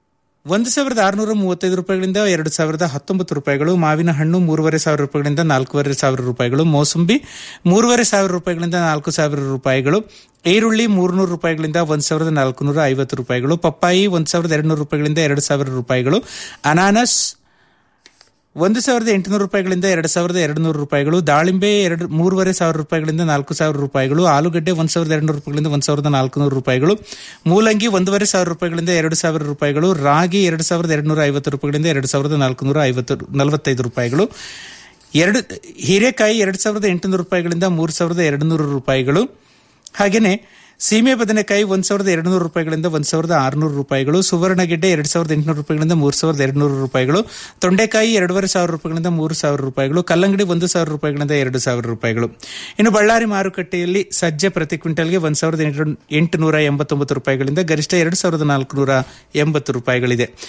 ಒಂದು ಸಾವಿರದ ಆರುನೂರ ಮೂವತ್ತೈದು ರೂಪಾಯಿಗಳಿಂದ ಎರಡು ಸಾವಿರದ ಹತ್ತೊಂಬತ್ತು ರೂಪಾಯಿಗಳು ಮಾವಿನ ಹಣ್ಣು ಮೂರುವರೆ ಸಾವಿರ ರೂಪಾಯಿಗಳಿಂದ ನಾಲ್ಕೂವರೆ ಸಾವಿರ ರೂಪಾಯಿಗಳು ಮೋಸಂಬಿ ಮೂರುವರೆ ಸಾವಿರ ರೂಪಾಯಿಗಳಿಂದ ನಾಲ್ಕು ಸಾವಿರ ರೂಪಾಯಿಗಳು ಈರುಳ್ಳಿ ಮೂರ್ನೂರು ರೂಪಾಯಿಗಳಿಂದ ಒಂದ್ ಸಾವಿರದ ನಾಲ್ಕುನೂರ ಐವತ್ತು ರೂಪಾಯಿಗಳು ಪಪ್ಪಾಯಿ ಒಂದ್ ಸಾವಿರದ ಎರಡ್ನೂರು ರೂಪಾಯಿಗಳಿಂದ ಎರಡು ಸಾವಿರ ರೂಪಾಯಿಗಳು ಅನಾನಸ್ ಒಂದು ಸಾವಿರದ ಎಂಟುನೂರು ರೂಪಾಯಿಗಳಿಂದ ಎರಡು ಸಾವಿರದ ಎರಡು ನೂರು ರೂಪಾಯಿಗಳು ದಾಳಿಂಬೆ ಎರಡು ಮೂರುವರೆ ಸಾವಿರ ರೂಪಾಯಿಗಳಿಂದ ನಾಲ್ಕು ಸಾವಿರ ರೂಪಾಯಿಗಳು ಆಲೂಗಡ್ಡೆ ಒಂದು ಸಾವಿರದ ಎರಡು ನೂರು ರೂಪಾಯಿಗಳಿಂದ ಒಂದು ಸಾವಿರದ ನಾಲ್ಕುನೂರು ರೂಪಾಯಿಗಳು ಮೂಲಂಗಿ ಒಂದೂವರೆ ಸಾವಿರ ರೂಪಾಯಿಗಳಿಂದ ಎರಡು ಸಾವಿರ ರೂಪಾಯಿಗಳು ರಾಗಿ ಎರಡು ಸಾವಿರದ ಎರಡು ನೂರ ಐವತ್ತು ರೂಪಾಯಿಗಳಿಂದ ಎರಡು ಸಾವಿರದ ನಾಲ್ಕುನೂರ ಐವತ್ತು ನಲವತ್ತೈದು ರೂಪಾಯಿಗಳು ಎರಡು ಹೀರೆಕಾಯಿ ಎರಡು ಸಾವಿರದ ಎಂಟುನೂರು ರೂಪಾಯಿಗಳಿಂದ ಮೂರು ಸಾವಿರದ ಎರಡು ನೂರು ರೂಪಾಯಿಗಳು ಹಾಗೆಯೇ ಸೀಮೆ ಬದನೆಕಾಯಿ ಒಂದ್ ಸಾವಿರದ ಎರಡು ನೂರು ರೂಪಾಯಿಗಳಿಂದ ಒಂದ್ ಸಾವಿರದ ಆರುನೂರು ರೂಪಾಯಿಗಳು ಸುವರ್ಣಗೆಡ್ಡೆ ಎರಡ್ ಸಾವಿರದ ಎಂಟುನೂರು ರೂಪಾಯಿಗಳಿಂದ ಮೂರು ಸಾವಿರದ ಎರಡು ನೂರು ರೂಪಾಯಿಗಳು ತೊಂಡೆಕಾಯಿ ಎರಡೂವರೆ ಸಾವಿರ ರೂಪಾಯಿಗಳಿಂದ ಮೂರು ಸಾವಿರ ರೂಪಾಯಿಗಳು ಕಲ್ಲಂಗಡಿ ಒಂದು ಸಾವಿರ ರೂಪಾಯಿಗಳಿಂದ ಎರಡು ಸಾವಿರ ರೂಪಾಯಿಗಳು ಇನ್ನು ಬಳ್ಳಾರಿ ಮಾರುಕಟ್ಟೆಯಲ್ಲಿ ಸಜ್ಜೆ ಪ್ರತಿ ಕ್ವಿಂಟಲ್ಗೆ ಒಂದ್ ಸಾವಿರದ ಎಂಟು ಎಂಟುನೂರ ಎಂಬತ್ತೊಂಬತ್ತು ರೂಪಾಯಿಗಳಿಂದ ಗರಿಷ್ಠ ಎರಡು ಸಾವಿರದ ನಾಲ್ಕುನೂರ ಎಂಬತ್ತು ರೂಪಾಯಿಗಳಿದೆ